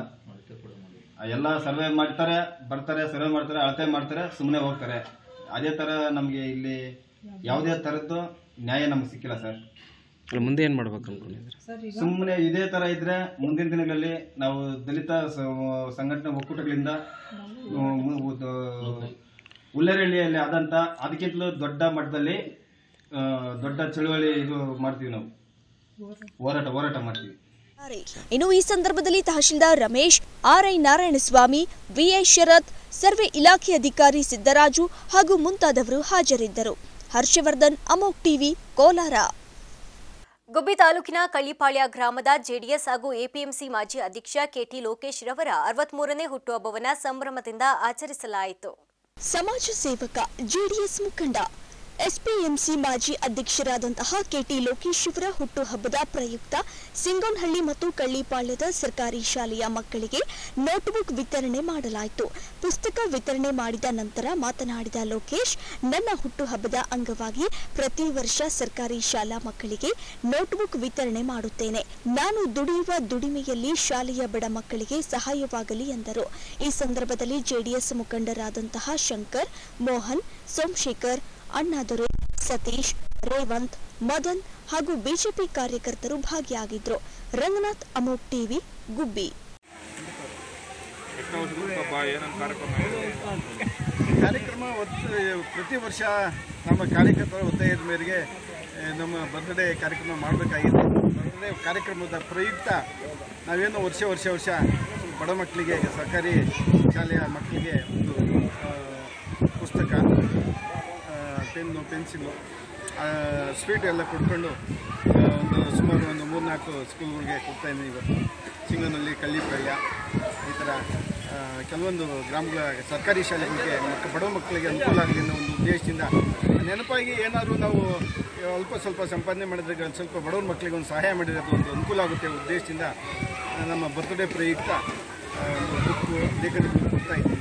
ಎಲ್ಲ ಸರ್ವೆ ಮಾಡ್ತಾರೆ ಬರ್ತಾರೆ ಸರ್ವೆ ಮಾಡ್ತಾರೆ ಅಳತೆ ಮಾಡ್ತಾರೆ ಸುಮ್ಮನೆ ಹೋಗ್ತಾರೆ ಅದೇ ಥರ ನಮಗೆ ಇಲ್ಲಿ ಯಾವುದೇ ಥರದ್ದು ನ್ಯಾಯ ನಮ್ಗೆ ಸಿಕ್ಕಿಲ್ಲ ಸರ್ ಅಲ್ಲ ಮುಂದೆ ಏನು ಮಾಡ್ಬೇಕು ಅನ್ಕೊಂಡಿದ್ದೀರಾ ಸುಮ್ಮನೆ ಇದೇ ತರ ಇದ್ರೆ ಮುಂದಿನ ದಿನಗಳಲ್ಲಿ ನಾವು ದಲಿತ ಸ- ಸಂಘಟನೆ ಒಕ್ಕೂಟಗಳಿಂದ ಉ- ಉ- ಉ- ಉಲ್ಲೇರಹಳ್ಳಿಯಲ್ಲಿ ಆದಂತ ಅದಕ್ಕಿಂತಲೂ ದೊಡ್ಡ ಮಟ್ಟದಲ್ಲಿ ಆ, ದೊಡ್ಡ ಚಳುವಳಿ ಇದು ಮಾಡ್ತೀವಿ ನಾವು ಹೋರಾಟ ಹೋರಾಟ ಮಾಡ್ತೀವಿ ಇನ್ನು ಈ ಸಂದರ್ಭದಲ್ಲಿ tahsildar Ramesh RI Narayanaswamy VA Sharath survey ಇಲಾಖೆ ಅಧಿಕಾರಿ ಸಿದ್ದರಾಜು ಹಾಗೂ ಮುಂತಾದವರು ಹಾಜರಿದ್ದರು ಹರ್ಷವರ್ಧನ್ ಅಮೋಕ್ ಟಿವಿ ಕೋಲಾರ ಗುಬ್ಬಿ ತಾಲೂಕಿನ ಕಳ್ಳಿಪಾಳ್ಯ ಗ್ರಾಮದ ಜೆಡಿಎಸ್ ಹಾಗೂ ಎಪಿಎಂಸಿ ಮಾಜಿ ಅಧ್ಯಕ್ಷ ಕೆಟಿ ಲೋಕೇಶ್ ರವರ ಅರವತ್ಮೂರನೇ ಹುಟ್ಟುಹಬ್ಬವನ್ನು ಸಂಭ್ರಮದಿಂದ ಆಚರಿಸಲಾಯಿತು ಸಮಾಜ ಸೇವಕ ಜೆಡಿಎಸ್ ಮುಖಂಡ ಎಸ್ಪಿಎಂಸಿ ಮಾಜಿ ಅಧ್ಯಕ್ಷರಾದಂತಹ ಕೆಟಿ ಲೋಕೇಶ್ ಅವರ ಹುಟ್ಟುಹಬ್ಬದ ಪ್ರಯುಕ್ತ ಸಿಂಗೋನಹಳ್ಳಿ ಮತ್ತು ಕಳ್ಳಿಪಾಳ್ಯದ ಸರ್ಕಾರಿ ಶಾಲೆಯ ಮಕ್ಕಳಿಗೆ ನೋಟ್ಬುಕ್ ವಿತರಣೆ ಮಾಡಲಾಯಿತು ಪುಸ್ತಕ ವಿತರಣೆ ಮಾಡಿದ ನಂತರ ಮಾತನಾಡಿದ ಲೋಕೇಶ್ ನನ್ನ ಹುಟ್ಟುಹಬ್ಬದ ಅಂಗವಾಗಿ ಪ್ರತಿ ವರ್ಷ ಸರ್ಕಾರಿ ಶಾಲಾ ಮಕ್ಕಳಿಗೆ ನೋಟ್ಬುಕ್ ವಿತರಣೆ ಮಾಡುತ್ತೇನೆ ನಾನು ದುಡಿಯುವ ದುಡಿಮೆಯಲ್ಲಿ ಶಾಲೆಯ ಬಡ ಮಕ್ಕಳಿಗೆ ಸಹಾಯವಾಗಲಿ ಎಂದರು ಈ ಸಂದರ್ಭದಲ್ಲಿ ಜೆಡಿಎಸ್ ಮುಖಂಡರಾದಂತಹ ಶಂಕರ್ ಮೋಹನ್ ಸೋಮಶೇಖರ್ ಅಣ್ಣಾದೊರೆ ಸತೀಶ್ ರೇವಂತ್ ಮದನ್ ಹಾಗೂ ಬಿಜೆಪಿ ಕಾರ್ಯಕರ್ತರು ಭಾಗಿಯಾಗಿದ್ರು ರಂಗನಾಥ್ ಅಮೋಕ್ ಟಿವಿ ಗುಬ್ಬಿ ಕಾರ್ಯಕ್ರಮ ಒತ್ತು ಪ್ರತಿ ವರ್ಷ ನಮ್ಮ ಕಾರ್ಯಕರ್ತರ ಒತ್ತಾಯದ ಮೇರೆಗೆ ಆ, ನಮ್ಮ ಬರ್ತ್ಡೇ ಕಾರ್ಯಕ್ರಮ ಮಾಡಬೇಕಾಗಿದೆ ಬರ್ತ್ಡೇ ಕಾರ್ಯಕ್ರಮದ ಪ್ರಯುಕ್ತ ನಾವೇನು ವರ್ಷ ವರ್ಷ ವರ್ಷ ಬಡ ಮಕ್ಕಳಿಗೆ ಸರ್ಕಾರಿ ಶಾಲೆಯ ಮಕ್ಕಳಿಗೆ ಒಂದು ಆ, ಪುಸ್ತಕ ಆ, ಪೆನ್ನು ಪೆನ್ಸಿಲು ಸ್ವೀಟ್ ಎಲ್ಲ ಕೊಡ್ಕೊಂಡು ಆ, ಒಂದು ಸುಮಾರು ಒಂದು ಮೂರ್ನಾಲ್ಕು ಸ್ಕೂಲ್ಗಳಿಗೆ ಕೊಡ್ತಾ ಇದ್ದೀನಿ ಇವತ್ತು ಸಿಂಗನಹಳ್ಳಿ ಕಳ್ಳಿಪಾಳ್ಯ ಈ ಥರ ಆ, ಕೆಲವೊಂದು ಗ್ರಾಮಗಳ ಸರ್ಕಾರಿ ಶಾಲೆಗಳಿಗೆ ಮಕ್ಕ ಬಡ ಮಕ್ಕಳಿಗೆ ಅನುಕೂಲ ಆಗಲಿ ಅನ್ನೋ ಒಂದು ಉದ್ದೇಶದಿಂದ ನೆನಪಾಗಿ ಏನಾದರೂ ನಾವು ಅಲ್ಪ ಸ್ವಲ್ಪ ಸಂಪಾದನೆ ಮಾಡಿದ್ರೆ ಒಂದ್ ಸ್ವಲ್ಪ ಬಡವ್ರ ಮಕ್ಕಳಿಗೆ ಒಂದು ಸಹಾಯ ಮಾಡಿದ್ರೆ ಅದು ಒಂದು ಅನುಕೂಲ ಆಗುತ್ತೆ ಉದ್ದೇಶದಿಂದ ಆ, ನಮ್ಮ ಬರ್ತ್ಡೇ ಪ್ರಯುಕ್ತ ಆ, ಒಂದು ಬುಕ್ಕು ಲೇಖನಿಗಳು ಕೊಡ್ತಾ ಇದ್ದೀವಿ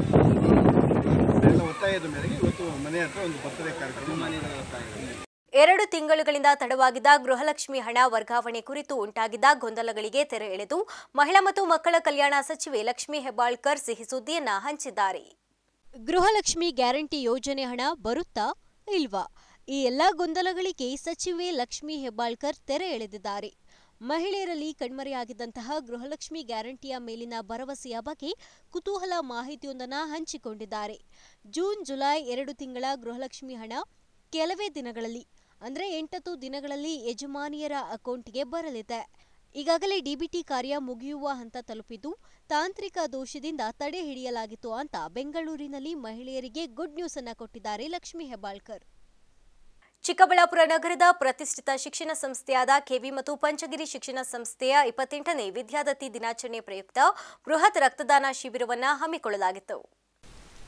ಎಲ್ಲ ಒತ್ತಾಯದ ಮೇರೆಗೆ ಇವತ್ತು ಮನೆ ಹತ್ರ ಒಂದು ಬರ್ತ್ಡೇ ಕಾರ್ಯಕ್ರಮ ಮಾಡಿದ್ದಾರೆ ಎರಡು ತಿಂಗಳುಗಳಿಂದ ತಡವಾಗಿದ್ದ ಗೃಹಲಕ್ಷ್ಮಿ ಹಣ ವರ್ಗಾವಣೆ ಕುರಿತು ಉಂಟಾಗಿದ್ದ ಗೊಂದಲಗಳಿಗೆ ತೆರೆ ಎಳೆದು ಮಹಿಳಾ ಮತ್ತು ಮಕ್ಕಳ ಕಲ್ಯಾಣ ಸಚಿವೆ ಲಕ್ಷ್ಮೀ ಹೆಬ್ಬಾಳ್ಕರ್ ಸಿಹಿ ಸುದ್ದಿಯನ್ನ ಹಂಚಿದ್ದಾರೆ ಗೃಹಲಕ್ಷ್ಮಿ ಗ್ಯಾರಂಟಿ ಯೋಜನೆ ಹಣ ಬರುತ್ತಾ ಇಲ್ವಾ ಈ ಎಲ್ಲಾ ಗೊಂದಲಗಳಿಗೆ ಸಚಿವೆ ಲಕ್ಷ್ಮೀ ಹೆಬ್ಬಾಳ್ಕರ್ ತೆರೆ ಎಳೆದಿದ್ದಾರೆ ಮಹಿಳೆಯರಲ್ಲಿ ಕಣ್ಮರೆಯಾಗಿದ್ದಂತಹ ಗೃಹಲಕ್ಷ್ಮಿ ಗ್ಯಾರಂಟಿಯ ಮೇಲಿನ ಭರವಸೆಯ ಬಗ್ಗೆ ಕುತೂಹಲ ಮಾಹಿತಿಯೊಂದನ್ನ ಹಂಚಿಕೊಂಡಿದ್ದಾರೆ ಜೂನ್ ಜುಲೈ ಎರಡು ತಿಂಗಳ ಗೃಹಲಕ್ಷ್ಮಿ ಹಣ ಕೆಲವೇ ದಿನಗಳಲ್ಲಿ ಅಂದ್ರೆ ಎಂಟತ್ತು ದಿನಗಳಲ್ಲಿ ಯಜಮಾನಿಯರ ಅಕೌಂಟ್ಗೆ ಬರಲಿದೆ ಈಗಾಗಲೇ ಡಿಬಿಟಿ ಕಾರ್ಯ ಮುಗಿಯುವ ಹಂತ ತಲುಪಿದ್ದು ತಾಂತ್ರಿಕ ದೋಷದಿಂದ ತಡೆ ಹಿಡಿಯಲಾಗಿತ್ತು ಅಂತ ಬೆಂಗಳೂರಿನಲ್ಲಿ ಮಹಿಳೆಯರಿಗೆ ಗುಡ್ ನ್ಯೂಸ್ ಅನ್ನ ಕೊಟ್ಟಿದ್ದಾರೆ ಲಕ್ಷ್ಮೀ ಹೆಬ್ಬಾಳ್ಕರ್ ಚಿಕ್ಕಬಳ್ಳಾಪುರ ನಗರದ ಪ್ರತಿಷ್ಠಿತ ಶಿಕ್ಷಣ ಸಂಸ್ಥೆಯಾದ ಕೆವಿ ಮತ್ತು ಪಂಚಗಿರಿ ಶಿಕ್ಷಣ ಸಂಸ್ಥೆಯ ಇಪ್ಪತ್ತೆಂಟನೇ ವಿದ್ಯಾದತ್ತಿ ದಿನಾಚರಣೆ ಪ್ರಯುಕ್ತ ಬೃಹತ್ ರಕ್ತದಾನ ಶಿಬಿರವನ್ನ ಹಮ್ಮಿಕೊಳ್ಳಲಾಗಿತ್ತು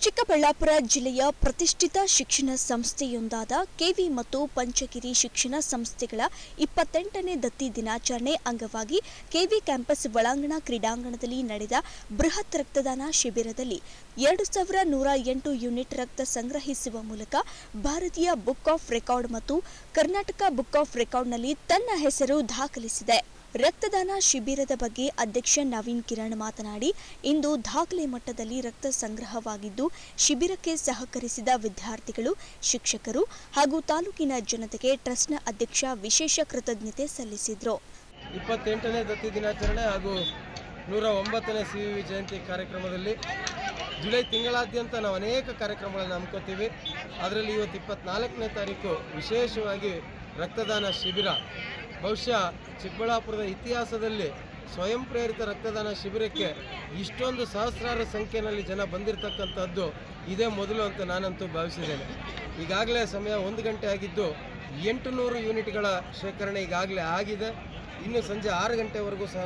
ಚಿಕ್ಕಬಳ್ಳಾಪುರ ಜಿಲ್ಲೆಯ ಪ್ರತಿಷ್ಠಿತ ಶಿಕ್ಷಣ ಸಂಸ್ಥೆಯೊಂದಾದ ಕೆವಿ ಮತ್ತು ಪಂಚಗಿರಿ ಶಿಕ್ಷಣ ಸಂಸ್ಥೆಗಳ ಇಪ್ಪತ್ತೆಂಟನೇ ದತ್ತಿ ದಿನಾಚರಣೆ ಅಂಗವಾಗಿ ಕೆವಿ ಕ್ಯಾಂಪಸ್ ಒಳಾಂಗಣ ಕ್ರೀಡಾಂಗಣದಲ್ಲಿ ನಡೆದ ಬೃಹತ್ ರಕ್ತದಾನ ಶಿಬಿರದಲ್ಲಿ ಎರಡು ಸಾವಿರ ನೂರ ಎಂಟು ಯೂನಿಟ್ ರಕ್ತ ಸಂಗ್ರಹಿಸುವ ಮೂಲಕ ಭಾರತೀಯ ಬುಕ್ ಆಫ್ ರೆಕಾರ್ಡ್ ಮತ್ತು ಕರ್ನಾಟಕ ಬುಕ್ ಆಫ್ ರೆಕಾರ್ಡ್ನಲ್ಲಿ ತನ್ನ ಹೆಸರು ದಾಖಲಿಸಿದೆ ರಕ್ತದಾನ ಶಿಬಿರದ ಬಗ್ಗೆ ಅಧ್ಯಕ್ಷ ನವೀನ್ ಕಿರಣ್ ಮಾತನಾಡಿ ಇಂದು ದಾಖಲೆ ಮಟ್ಟದಲ್ಲಿ ರಕ್ತ ಸಂಗ್ರಹವಾಗಿದ್ದು ಶಿಬಿರಕ್ಕೆ ಸಹಕರಿಸಿದ ವಿದ್ಯಾರ್ಥಿಗಳು ಶಿಕ್ಷಕರು ಹಾಗೂ ತಾಲೂಕಿನ ಜನತೆಗೆ ಟ್ರಸ್ಟ್ನ ಅಧ್ಯಕ್ಷ ವಿಶೇಷ ಕೃತಜ್ಞತೆ ಸಲ್ಲಿಸಿದರು ಇಪ್ಪತ್ತೆಂಟನೇ ದತ್ತಿ ದಿನಾಚರಣೆ ಹಾಗೂ ನೂರ ಒಂಬತ್ತನೇ ಸಿ ವಿ ಜಯಂತಿ ಕಾರ್ಯಕ್ರಮದಲ್ಲಿ ಜುಲೈ ತಿಂಗಳಾದ್ಯಂತ ನಾವು ಅನೇಕ ಕಾರ್ಯಕ್ರಮಗಳನ್ನು ಹಮ್ಮಿಕೋತೀವಿ ಅದರಲ್ಲಿ ಇವತ್ತು ಇಪ್ಪತ್ನಾಲ್ಕನೇ ತಾರೀಕು ವಿಶೇಷವಾಗಿ ರಕ್ತದಾನ ಶಿಬಿರ ಬಹುಶಃ ಚಿಕ್ಕಬಳ್ಳಾಪುರದ ಇತಿಹಾಸದಲ್ಲಿ ಸ್ವಯಂ ಪ್ರೇರಿತ ರಕ್ತದಾನ ಶಿಬಿರಕ್ಕೆ ಇಷ್ಟೊಂದು ಸಹಸ್ರಾರು ಸಂಖ್ಯೆಯಲ್ಲಿ ಜನ ಬಂದಿರತಕ್ಕಂಥದ್ದು ಇದೇ ಮೊದಲು ಅಂತ ನಾನಂತೂ ಭಾವಿಸಿದ್ದೇನೆ ಈಗಾಗಲೇ ಸಮಯ ಒಂದು ಗಂಟೆ ಆಗಿದ್ದು ಎಂಟುನೂರು ಯೂನಿಟ್ಗಳ ಶೇಖರಣೆ ಈಗಾಗಲೇ ಆಗಿದೆ ಇನ್ನು ಸಂಜೆ ಆರು ಗಂಟೆವರೆಗೂ ಸಹ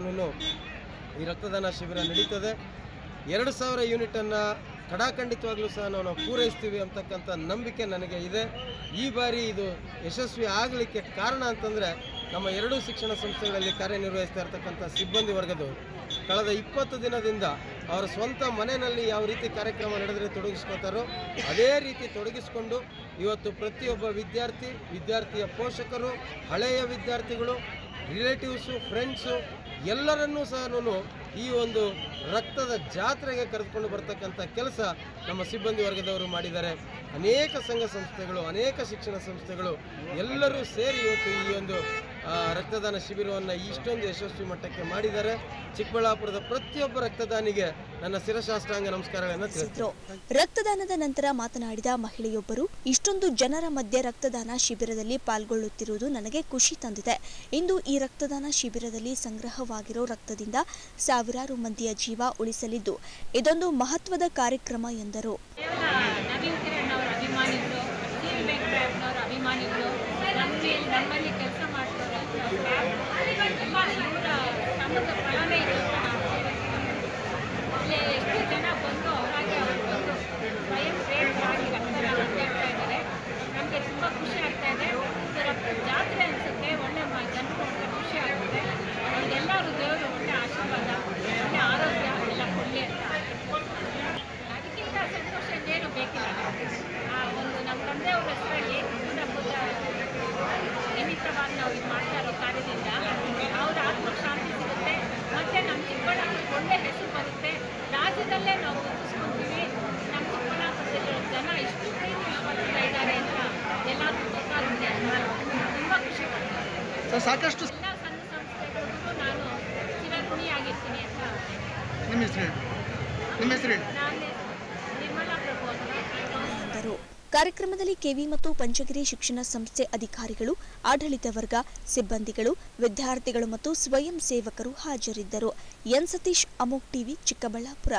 ಈ ರಕ್ತದಾನ ಶಿಬಿರ ನಡೀತದೆ ಎರಡು ಸಾವಿರ ಯೂನಿಟನ್ನು ಕಡಾಖಂಡಿತವಾಗ್ಲೂ ಸಹ ನಾವು ನಾವು ಪೂರೈಸ್ತೀವಿ ಅಂತಕ್ಕಂಥ ನಂಬಿಕೆ ನನಗೆ ಇದೆ ಈ ಬಾರಿ ಇದು ಯಶಸ್ವಿ ಆಗಲಿಕ್ಕೆ ಕಾರಣ ಅಂತಂದರೆ ನಮ್ಮ ಎರಡೂ ಶಿಕ್ಷಣ ಸಂಸ್ಥೆಗಳಲ್ಲಿ ಕಾರ್ಯನಿರ್ವಹಿಸ್ತಾ ಇರತಕ್ಕಂಥ ಸಿಬ್ಬಂದಿ ವರ್ಗದವರು ಕಳೆದ ಇಪ್ಪತ್ತು ದಿನದಿಂದ ಅವರ ಸ್ವಂತ ಮನೆಯಲ್ಲಿ ಯಾವ ರೀತಿ ಕಾರ್ಯಕ್ರಮ ನಡೆದರೆ ತೊಡಗಿಸ್ಕೊತಾರೋ ಅದೇ ರೀತಿ ತೊಡಗಿಸ್ಕೊಂಡು ಇವತ್ತು ಪ್ರತಿಯೊಬ್ಬ ವಿದ್ಯಾರ್ಥಿ ವಿದ್ಯಾರ್ಥಿಯ ಪೋಷಕರು ಹಳೆಯ ವಿದ್ಯಾರ್ಥಿಗಳು ರಿಲೇಟಿವ್ಸು ಫ್ರೆಂಡ್ಸು ಎಲ್ಲರನ್ನೂ ಸಹ ಈ ಒಂದು ರಕ್ತದ ಜಾತ್ರೆಗೆ ಕರೆದುಕೊಂಡು ಬರ್ತಕ್ಕಂಥ ಕೆಲಸ ನಮ್ಮ ಸಿಬ್ಬಂದಿ ವರ್ಗದವರು ಮಾಡಿದ್ದಾರೆ ಅನೇಕ ಸಂಘ ಸಂಸ್ಥೆಗಳು ಅನೇಕ ಶಿಕ್ಷಣ ಸಂಸ್ಥೆಗಳು ಎಲ್ಲರೂ ಸೇರಿ ಇವತ್ತು ಈ ಒಂದು ಆ, ರಕ್ತದಾನ ಶಿಬಿರವನ್ನು ಇಷ್ಟೊಂದು ಯಶಸ್ವಿ ಮಟ್ಟಕ್ಕೆ ಮಾಡಿದ್ದಾರೆ ಚಿಕ್ಕಬಳ್ಳಾಪುರದ ಪ್ರತಿಯೊಬ್ಬ ರಕ್ತದಾನಿಗೆ ನನ್ನ ಶಿರಶಾಸ್ತ್ರಾಂಗ ನಮಸ್ಕಾರಗಳನ್ನು ತಿಳಿಸಿದ್ರು ರಕ್ತದಾನದ ನಂತರ ಮಾತನಾಡಿದ ಮಹಿಳೆಯೊಬ್ಬರು ಇಷ್ಟೊಂದು ಜನರ ಮಧ್ಯೆ ರಕ್ತದಾನ ಶಿಬಿರದಲ್ಲಿ ಪಾಲ್ಗೊಳ್ಳುತ್ತಿರುವುದು ನನಗೆ ಖುಷಿ ತಂದಿದೆ ಇಂದು ಈ ರಕ್ತದಾನ ಶಿಬಿರದಲ್ಲಿ ಸಂಗ್ರಹವಾಗಿರೋ ರಕ್ತದಿಂದ ಸಾವಿರಾರು ಮಂದಿಯ ಜೀವ ಉಳಿಸಲಿದ್ದು ಇದೊಂದು ಮಹತ್ವದ ಕಾರ್ಯಕ್ರಮ ಎಂದರು ನವೀನ್ ಕಿರಣ್ ಅವರ ಅಭಿಮಾನಿಗಳು ಸಿ ವಿ ವೆಂಕಟರಾಯಪ್ಪನವರ ಅಭಿಮಾನಿಗಳು ನಮ್ಮ ಮೇಲೆ ನಮ್ಮಲ್ಲಿ ಕೆಲಸ ಮಾಡ್ತಾರೆ ಇವರ ಶ್ರಮದ ಫಲನೇ ಇದು ಅಂತ ನಾನು ಹೇಳಕ್ಕೆ ಇಲ್ಲಿ ಎಷ್ಟು ಜನ ಬಂದು ಅವರಾಗಿ ಅವರು ಬಂದು ಸ್ವಯಂ ಪ್ರೇರಿತರಾಗಿ ರಕ್ತದಾನ ಮಾಡ್ತಾ ಇದ್ದಾರೆ ನಮಗೆ ತುಂಬ ಖುಷಿ ಆಗ್ತಾ ಇದೆ ಇದು ರಕ್ತ ಜಾತ್ರೆ ಅನಿಸುತ್ತೆ ಒಳ್ಳೆ ಮ- ಜನರಿಗೆ ಖುಷಿ ಆಗುತ್ತೆ ಅವ್ರಿಗೆಲ್ಲರೂ ದೇವರು ಒಳ್ಳೆ ಆಶೀರ್ವಾದ ಒಳ್ಳೆ ಆರೋಗ್ಯ ಎಲ್ಲ ಕೊಡಲಿ ಅಂತ ಅದಕ್ಕಿಂತ ಸಂತೋಷ ಇನ್ನೇನು ಬೇಕಿಲ್ಲ ಆ ಒಂದು ನಮ್ಮ ತಂದೆಯವರ ಹೆಸರಲ್ಲಿ ಮೂಲಭೂತ ನಿಮಿತ್ತವಾಗಿ ನಾವು ಇದು ಮಾಡ್ತಾ ಇರೋ ಕಾರ್ಯದಿಂದ ಅವರ ಆತ್ಮಕ್ಕೆ ಶಾಂತಿ ಸಿಗುತ್ತೆ ಮತ್ತು ನಮ್ಮ ಚಿಕ್ಕಬಳ್ಳಾಪುರಕ್ಕೆ ಒಳ್ಳೆ ಹೆಸರು ಬರುತ್ತೆ ರಾಜ್ಯದಲ್ಲೇ ನಾವು ಗುರುತಿಸ್ಕೊಂತೀವಿ ನಮ್ಮ ಚಿಕ್ಕಬಳ್ಳಾಪುರದಲ್ಲಿ ಜನ ಇಷ್ಟು ಪ್ರೀತಿ ವಿಶ್ವಾಸದಿಂದ ಇದ್ದಾರೆ ಅಂತ ಎಲ್ಲರಿಗೂ ಗೊತ್ತಾಗುತ್ತೆ ತುಂಬ ಖುಷಿ ಪಡ್ತಾರೆ ಸಾಕಷ್ಟು ಎಲ್ಲ ಸಂಘ ಸಂಸ್ಥೆಗಳಿಗೂ ನಾನು ಚಿರಋಣಿಯಾಗಿರ್ತೀನಿ ಅಂತ ನಿಮ್ಮ ಹೆಸರು ನಿಮ್ಮ ಹೆಸರು ನಾನು ನಿರ್ಮಲಾ ಪ್ರಭು ಅಂತ ಎಂದರು ಕಾರ್ಯಕ್ರಮದಲ್ಲಿ ಕೆವಿ ಮತ್ತು ಪಂಚಗಿರಿ ಶಿಕ್ಷಣ ಸಂಸ್ಥೆ ಅಧಿಕಾರಿಗಳು ಆಡಳಿತ ವರ್ಗ ಸಿಬ್ಬಂದಿಗಳು ವಿದ್ಯಾರ್ಥಿಗಳು ಮತ್ತು ಸ್ವಯಂ ಸೇವಕರು ಹಾಜರಿದ್ದರು ಎನ್ ಸತೀಶ್ ಅಮೋಕ್ ಟಿವಿ ಚಿಕ್ಕಬಳ್ಳಾಪುರ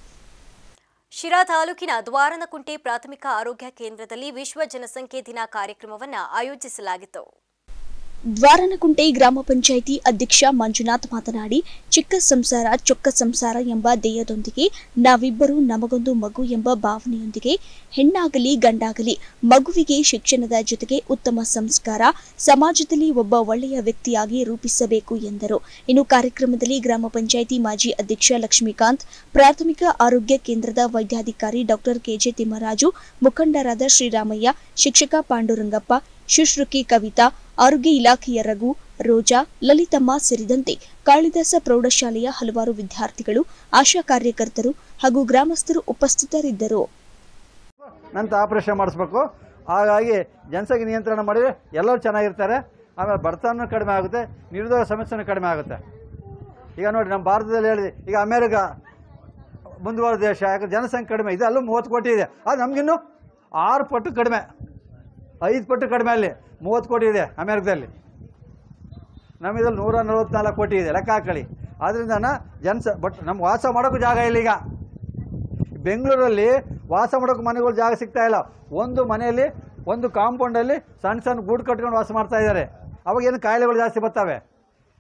ಶಿರಾ ತಾಲೂಕಿನ ದ್ವಾರನಕುಂಟೆ ಪ್ರಾಥಮಿಕ ಆರೋಗ್ಯ ಕೇಂದ್ರದಲ್ಲಿ ವಿಶ್ವ ಜನಸಂಖ್ಯೆ ದಿನ ಕಾರ್ಯಕ್ರಮವನ್ನು ಆಯೋಜಿಸಲಾಗಿತ್ತು ದ್ವಾರನಕುಂಟೆ ಗ್ರಾಮ ಪಂಚಾಯಿತಿ ಅಧ್ಯಕ್ಷ ಮಂಜುನಾಥ್ ಮಾತನಾಡಿ ಚಿಕ್ಕ ಸಂಸಾರ ಚೊಕ್ಕ ಸಂಸಾರ ಎಂಬ ಧ್ಯೇಯದೊಂದಿಗೆ ನಾವಿಬ್ಬರು ನಮಗೊಂದು ಮಗು ಎಂಬ ಭಾವನೆಯೊಂದಿಗೆ ಹೆಣ್ಣಾಗಲಿ ಗಂಡಾಗಲಿ ಮಗುವಿಗೆ ಶಿಕ್ಷಣದ ಜೊತೆಗೆ ಉತ್ತಮ ಸಂಸ್ಕಾರ ಸಮಾಜದಲ್ಲಿ ಒಬ್ಬ ಒಳ್ಳೆಯ ವ್ಯಕ್ತಿಯಾಗಿ ರೂಪಿಸಬೇಕು ಎಂದರು ಇನ್ನು ಕಾರ್ಯಕ್ರಮದಲ್ಲಿ ಗ್ರಾಮ ಪಂಚಾಯಿತಿ ಮಾಜಿ ಅಧ್ಯಕ್ಷ ಲಕ್ಷ್ಮೀಕಾಂತ್ ಪ್ರಾಥಮಿಕ ಆರೋಗ್ಯ ಕೇಂದ್ರದ ವೈದ್ಯಾಧಿಕಾರಿ ಡಾಕ್ಟರ್ ಕೆಜೆ ತಿಮ್ಮರಾಜು ಮುಖಂಡರಾದ ಶ್ರೀರಾಮಯ್ಯ ಶಿಕ್ಷಕ ಪಾಂಡುರಂಗಪ್ಪ ಶುಶ್ರುಕಿ ಕವಿತಾ ಆರೋಗ್ಯ ಇಲಾಖೆಯ ರಘು ರೋಜಾ ಲಲಿತಮ್ಮ ಸೇರಿದಂತೆ ಕಾಳಿದಾಸ ಪ್ರೌಢಶಾಲೆಯ ಹಲವಾರು ವಿದ್ಯಾರ್ಥಿಗಳು ಆಶಾ ಕಾರ್ಯಕರ್ತರು ಹಾಗೂ ಗ್ರಾಮಸ್ಥರು ಉಪಸ್ಥಿತರಿದ್ದರು ನಂತ ಆಪರೇಷನ್ ಮಾಡಿಸ್ಬೇಕು ಹಾಗಾಗಿ ಜನಸಂಖ್ಯೆ ನಿಯಂತ್ರಣ ಮಾಡಿದರೆ ಎಲ್ಲರೂ ಚೆನ್ನಾಗಿರ್ತಾರೆ ಆಮೇಲೆ ಬಡತನ ಕಡಿಮೆ ಆಗುತ್ತೆ ನಿರುದ್ಯೋಗ ಸಮಸ್ಯೆನೂ ಕಡಿಮೆ ಆಗುತ್ತೆ ಈಗ ನೋಡಿ ನಮ್ಮ ಭಾರತದಲ್ಲಿ ಹೇಳಿದೆ ಈಗ ಅಮೇರಿಕ ಮುಂದುವರೆದ ದೇಶ ಯಾಕಂದ್ರೆ ಜನಸಂಖ್ಯೆ ಕಡಿಮೆ ಇದೆ ಅಲ್ಲೂ ಮೂವತ್ತು ಕೋಟಿ ಇದೆ ಅದು ನಮಗಿನ್ನೂ ಆರು ಪಟ್ಟು ಕಡಿಮೆ ಐದು ಪಟ್ಟು ಕಡಿಮೆ ಅಲ್ಲಿ ಮೂವತ್ತು ಕೋಟಿ ಇದೆ ಅಮೇರಿಕದಲ್ಲಿ ನಮ್ಮಿದ್ರಲ್ಲಿ ನೂರ ನಲವತ್ನಾಲ್ಕು ಕೋಟಿ ಇದೆ ಲೆಕ್ಕ ಹಾಕೊಳ್ಳಿ ಆದ್ರಿಂದ ಜನಸ ಬಟ್ ನಮ್ಗೆ ವಾಸ ಮಾಡೋಕ್ಕೂ ಜಾಗ ಇಲ್ಲ ಈಗ ಬೆಂಗಳೂರಲ್ಲಿ ವಾಸ ಮಾಡೋಕೆ ಮನೆಗಳು ಜಾಗ ಸಿಗ್ತಾ ಇಲ್ಲ ಒಂದು ಮನೆಯಲ್ಲಿ ಒಂದು ಕಾಂಪೌಂಡಲ್ಲಿ ಸಣ್ಣ ಸಣ್ಣ ಗೂಡು ಕಟ್ಕೊಂಡು ವಾಸ ಮಾಡ್ತಾ ಇದ್ದಾರೆ ಅವಾಗ ಏನು ಕಾಯಿಲೆಗಳು ಜಾಸ್ತಿ ಬರ್ತವೆ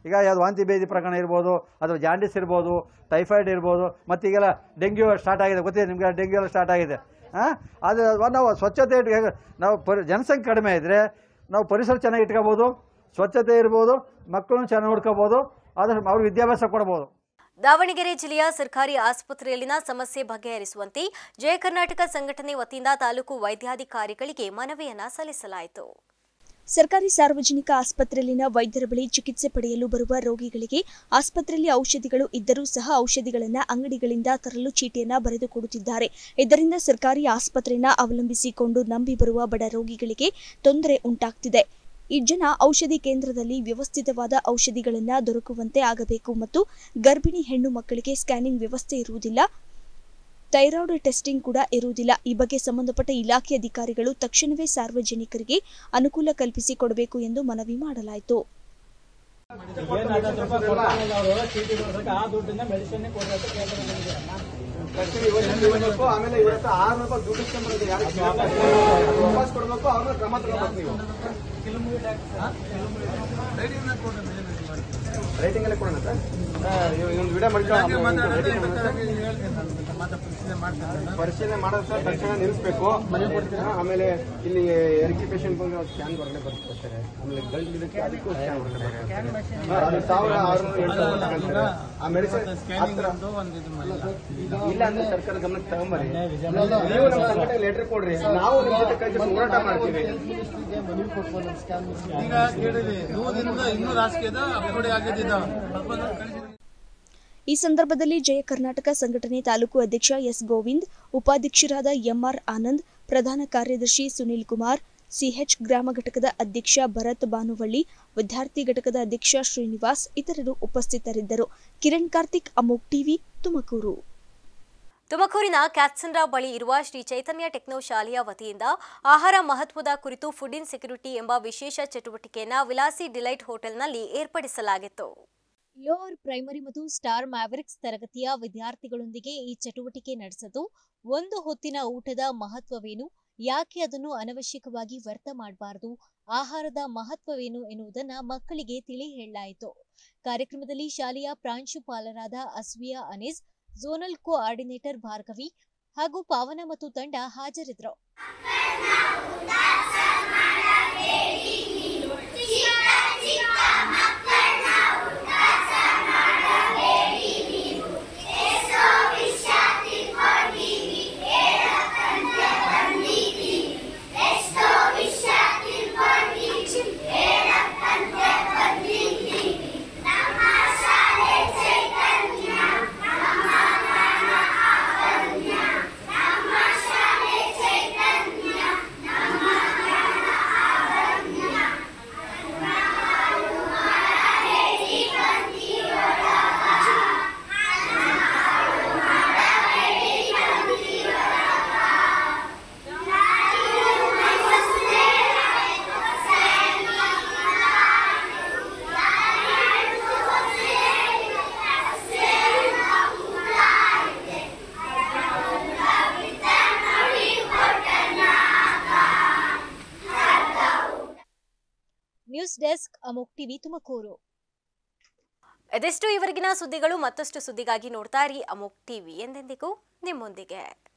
ಈಗ ಯಾವ್ದು ವಾಂತಿ ಭೇದಿ ಪ್ರಕರಣ ಇರ್ಬೋದು ಅಥವಾ ಜಾಂಡಿಸ್ ಇರ್ಬೋದು ಟೈಫಾಯ್ಡ್ ಇರ್ಬೋದು ಮತ್ತು ಈಗೆಲ್ಲ ಡೆಂಗ್ಯೂ ಸ್ಟಾರ್ಟ್ ಆಗಿದೆ ಗೊತ್ತಿದೆ ನಿಮಗೆ ಡೆಂಗ್ಯೂ ಎಲ್ಲ ಸ್ಟಾರ್ಟ್ ಆಗಿದೆ ಹಾಂ ಅದು ನಾವು ಸ್ವಚ್ಛತೆ ಇಟ್ಕ ನಾವು ಪರಿ ಜನಸಂಖ್ಯೆ ಕಡಿಮೆ ಇದ್ದರೆ ನಾವು ಪರಿಸರ ಚೆನ್ನಾಗಿ ಇಟ್ಕೋಬೋದು ಸ್ವಚ್ಛತೆ ಇರ್ಬೋದು ಮಕ್ಕಳನ್ನು ಚೆನ್ನಾಗಿ ನೋಡ್ಕೋಬೋದು ಆದಷ್ಟು ಅವ್ರಿಗೆ ವಿದ್ಯಾಭ್ಯಾಸ ಕೊಡ್ಬೋದು ದಾವಣಗೆರೆ ಜಿಲ್ಲೆಯ ಸರ್ಕಾರಿ ಆಸ್ಪತ್ರೆಯಲ್ಲಿನ ಸಮಸ್ಯೆ ಬಗೆಹರಿಸುವಂತೆ ಜಯ ಕರ್ನಾಟಕ ಸಂಘಟನೆ ವತಿಯಿಂದ ತಾಲೂಕು ವೈದ್ಯಾಧಿಕಾರಿಗಳಿಗೆ ಮನವಿಯನ್ನ ಸಲ್ಲಿಸಲಾಯಿತು ಸರ್ಕಾರಿ ಸಾರ್ವಜನಿಕ ಆಸ್ಪತ್ರೆಯಲ್ಲಿನ ವೈದ್ಯರ ಬಳಿ ಚಿಕಿತ್ಸೆ ಪಡೆಯಲು ಬರುವ ರೋಗಿಗಳಿಗೆ ಆಸ್ಪತ್ರೆಯಲ್ಲಿ ಔಷಧಿಗಳು ಇದ್ದರೂ ಸಹ ಔಷಧಿಗಳನ್ನು ಅಂಗಡಿಗಳಿಂದ ತರಲು ಚೀಟಿಯನ್ನ ಬರೆದು ಕೊಡುತ್ತಿದ್ದಾರೆ ಇದರಿಂದ ಸರ್ಕಾರಿ ಆಸ್ಪತ್ರೆಯನ್ನ ಅವಲಂಬಿಸಿಕೊಂಡು ನಂಬಿ ಬರುವ ಬಡ ರೋಗಿಗಳಿಗೆ ತೊಂದರೆ ಉಂಟಾಗ್ತಿದೆ ಈ ಜನ ಔಷಧಿ ಕೇಂದ್ರದಲ್ಲಿ ವ್ಯವಸ್ಥಿತವಾದ ಔಷಧಿಗಳನ್ನ ದೊರಕುವಂತೆ ಆಗಬೇಕು ಮತ್ತು ಗರ್ಭಿಣಿ ಹೆಣ್ಣು ಮಕ್ಕಳಿಗೆ ಸ್ಕ್ಯಾನಿಂಗ್ ವ್ಯವಸ್ಥೆ ಇರುವುದಿಲ್ಲ ಥೈರಾಯ್ಡ್ ಟೆಸ್ಟಿಂಗ್ ಕೂಡ ಇರುವುದಿಲ್ಲ ಈ ಬಗ್ಗೆ ಸಂಬಂಧಪಟ್ಟ ಇಲಾಖೆ ಅಧಿಕಾರಿಗಳು ತಕ್ಷಣವೇ ಸಾರ್ವಜನಿಕರಿಗೆ ಅನುಕೂಲ ಕಲ್ಪಿಸಿ ಕೊಡಬೇಕು ಎಂದು ಮನವಿ ಮಾಡಲಾಯಿತು ಆಮೇಲೆ ಇವತ್ತು ಆರ್ನೂರು ರೂಪಾಯಿ ದುಡ್ಡು ಇಸ್ಕೊಂಡ್ಬರೋದು ಯಾರಿಗೆ ವಾಪಸ್ ಕೊಡ್ಬೇಕು ಅವ್ರನ್ನ ಕ್ರಮ ತಗೋಬೇಕು ನೀವು ರೈಟಿಂಗ್ ಎಲ್ಲ ಕೊಡೋಣ ಸರ್ ಇನ್ನೊಂದು ವಿಡಿಯೋ ಪರಿಶೀಲನೆ ಮಾಡೋದು ಸರ್ ತಕ್ಷಣ ನಿಲ್ಲಿಸ್ಬೇಕು ಆಮೇಲೆ ಇಲ್ಲಿ ಎರ್ಕಿ ಪೇಷಂಟ್ ಬಂದು ಸ್ಕ್ಯಾನ್ ಹೊರಗಡೆ ಬರ್ತಾರೆ ಆಮೇಲೆ ಗಲ್ಟ್ ಇದಕ್ಕೆ ಅದಕ್ಕೂ ಸ್ಕ್ಯಾನ್ ಹೊರಗಡೆ ಅದು ಸಾವಿರ ಆರುನೂರ ಎಂಟು ತಗೊಂತಾರೆ ಆ ಮೆಡಿಸಿನ್ ಇಲ್ಲ ಅಂದ್ರೆ ಸರ್ಕಾರ ಗಮನಕ್ಕೆ ತಗೊಂಬರಿ ನೀವು ನಮ್ಮ ಸಂಘಟನೆ ಲೆಟರ್ ಕೊಡ್ರಿ ನಾವು ನಿಮ್ಮ ಜೊತೆ ಕೈ ಜೊತೆ ಹೋರಾಟ ಮಾಡ್ತೀವಿ ಈಗ ಕೇಳಿದೆ ನೂರಿಂದ ಇನ್ನೂರು ಹಾಸಿಗೆದ ಅಪ್ಲೋಡ್ ಆಗಿದ್ದ ಈ ಸಂದರ್ಭದಲ್ಲಿ ಜಯ ಕರ್ನಾಟಕ ಸಂಘಟನೆ ತಾಲೂಕು ಅಧ್ಯಕ್ಷ ಎಸ್ ಗೋವಿಂದ್ ಉಪಾಧ್ಯಕ್ಷರಾದ ಎಂಆರ್ ಆನಂದ್ ಪ್ರಧಾನ ಕಾರ್ಯದರ್ಶಿ ಸುನಿಲ್ ಕುಮಾರ್ ಸಿಎಚ್ ಗ್ರಾಮ ಘಟಕದ ಅಧ್ಯಕ್ಷ ಭರತ್ ಭಾನುವಳ್ಳಿ ವಿದ್ಯಾರ್ಥಿ ಘಟಕದ ಅಧ್ಯಕ್ಷ ಶ್ರೀನಿವಾಸ್ ಇತರರು ಉಪಸ್ಥಿತರಿದ್ದರು ಕಿರಣ್ ಕಾರ್ತಿಕ್ ಅಮೋಕ್ ಟಿವಿ ತುಮಕೂರು ತುಮಕೂರಿನ ಕ್ಯಾತ್ಸನ್ರಾ ಬಳಿ ಇರುವ ಶ್ರೀ ಚೈತನ್ಯ ಟೆಕ್ನೋ ಶಾಲೆಯ ವತಿಯಿಂದ ಆಹಾರ ಮಹತ್ವದ ಕುರಿತು ಫುಡ್ ಇನ್ ಸೆಕ್ಯೂರಿಟಿ ಎಂಬ ವಿಶೇಷ ಚಟುವಟಿಕೆಯನ್ನು ವಿಲಾಸಿ ಡಿಲೈಟ್ ಹೋಟೆಲ್ನಲ್ಲಿ ಏರ್ಪಡಿಸಲಾಗಿತ್ತು ಲೋವರ್ ಪ್ರೈಮರಿ ಮತ್ತು ಸ್ಟಾರ್ ಮ್ಯಾವರಿಕ್ಸ್ ತರಗತಿಯ ವಿದ್ಯಾರ್ಥಿಗಳೊಂದಿಗೆ ಈ ಚಟುವಟಿಕೆ ನಡೆಸಲು ಒಂದು ಹೊತ್ತಿನ ಊಟದ ಮಹತ್ವವೇನು ಯಾಕೆ ಅದನ್ನು ಅನವಶ್ಯಕವಾಗಿ ವ್ಯರ್ಥ ಮಾಡಬಾರದು ಆಹಾರದ ಮಹತ್ವವೇನು ಎನ್ನುವುದನ್ನ ಮಕ್ಕಳಿಗೆ ತಿಳಿ ಹೇಳಲಾಯಿತು ಕಾರ್ಯಕ್ರಮದಲ್ಲಿ ಶಾಲೆಯ ಪ್ರಾಂಶುಪಾಲರಾದ ಅಸ್ವಿಯಾ ಅನೀಸ್ ಝೋನಲ್ ಕೋಆರ್ಡಿನೇಟರ್ ಭಾರ್ಗವಿ ಹಾಗೂ ಪಾವನ ಮತ್ತು ತಂಡ ಹಾಜರಿದ್ದರು news desk Amogh TV Tumakuru ಇದೆಷ್ಟು ಇವರೆಗಿನ ಸುದ್ದಿಗಳು ಮತ್ತಷ್ಟು ಸುದ್ದಿಗಾಗಿ ನೋಡ್ತಾ ಇರಿ ಅಮೋಕ್ ಟಿವಿ ಎಂದೆಂದಿಗೂ ನಿಮ್ಮೊಂದಿಗೆ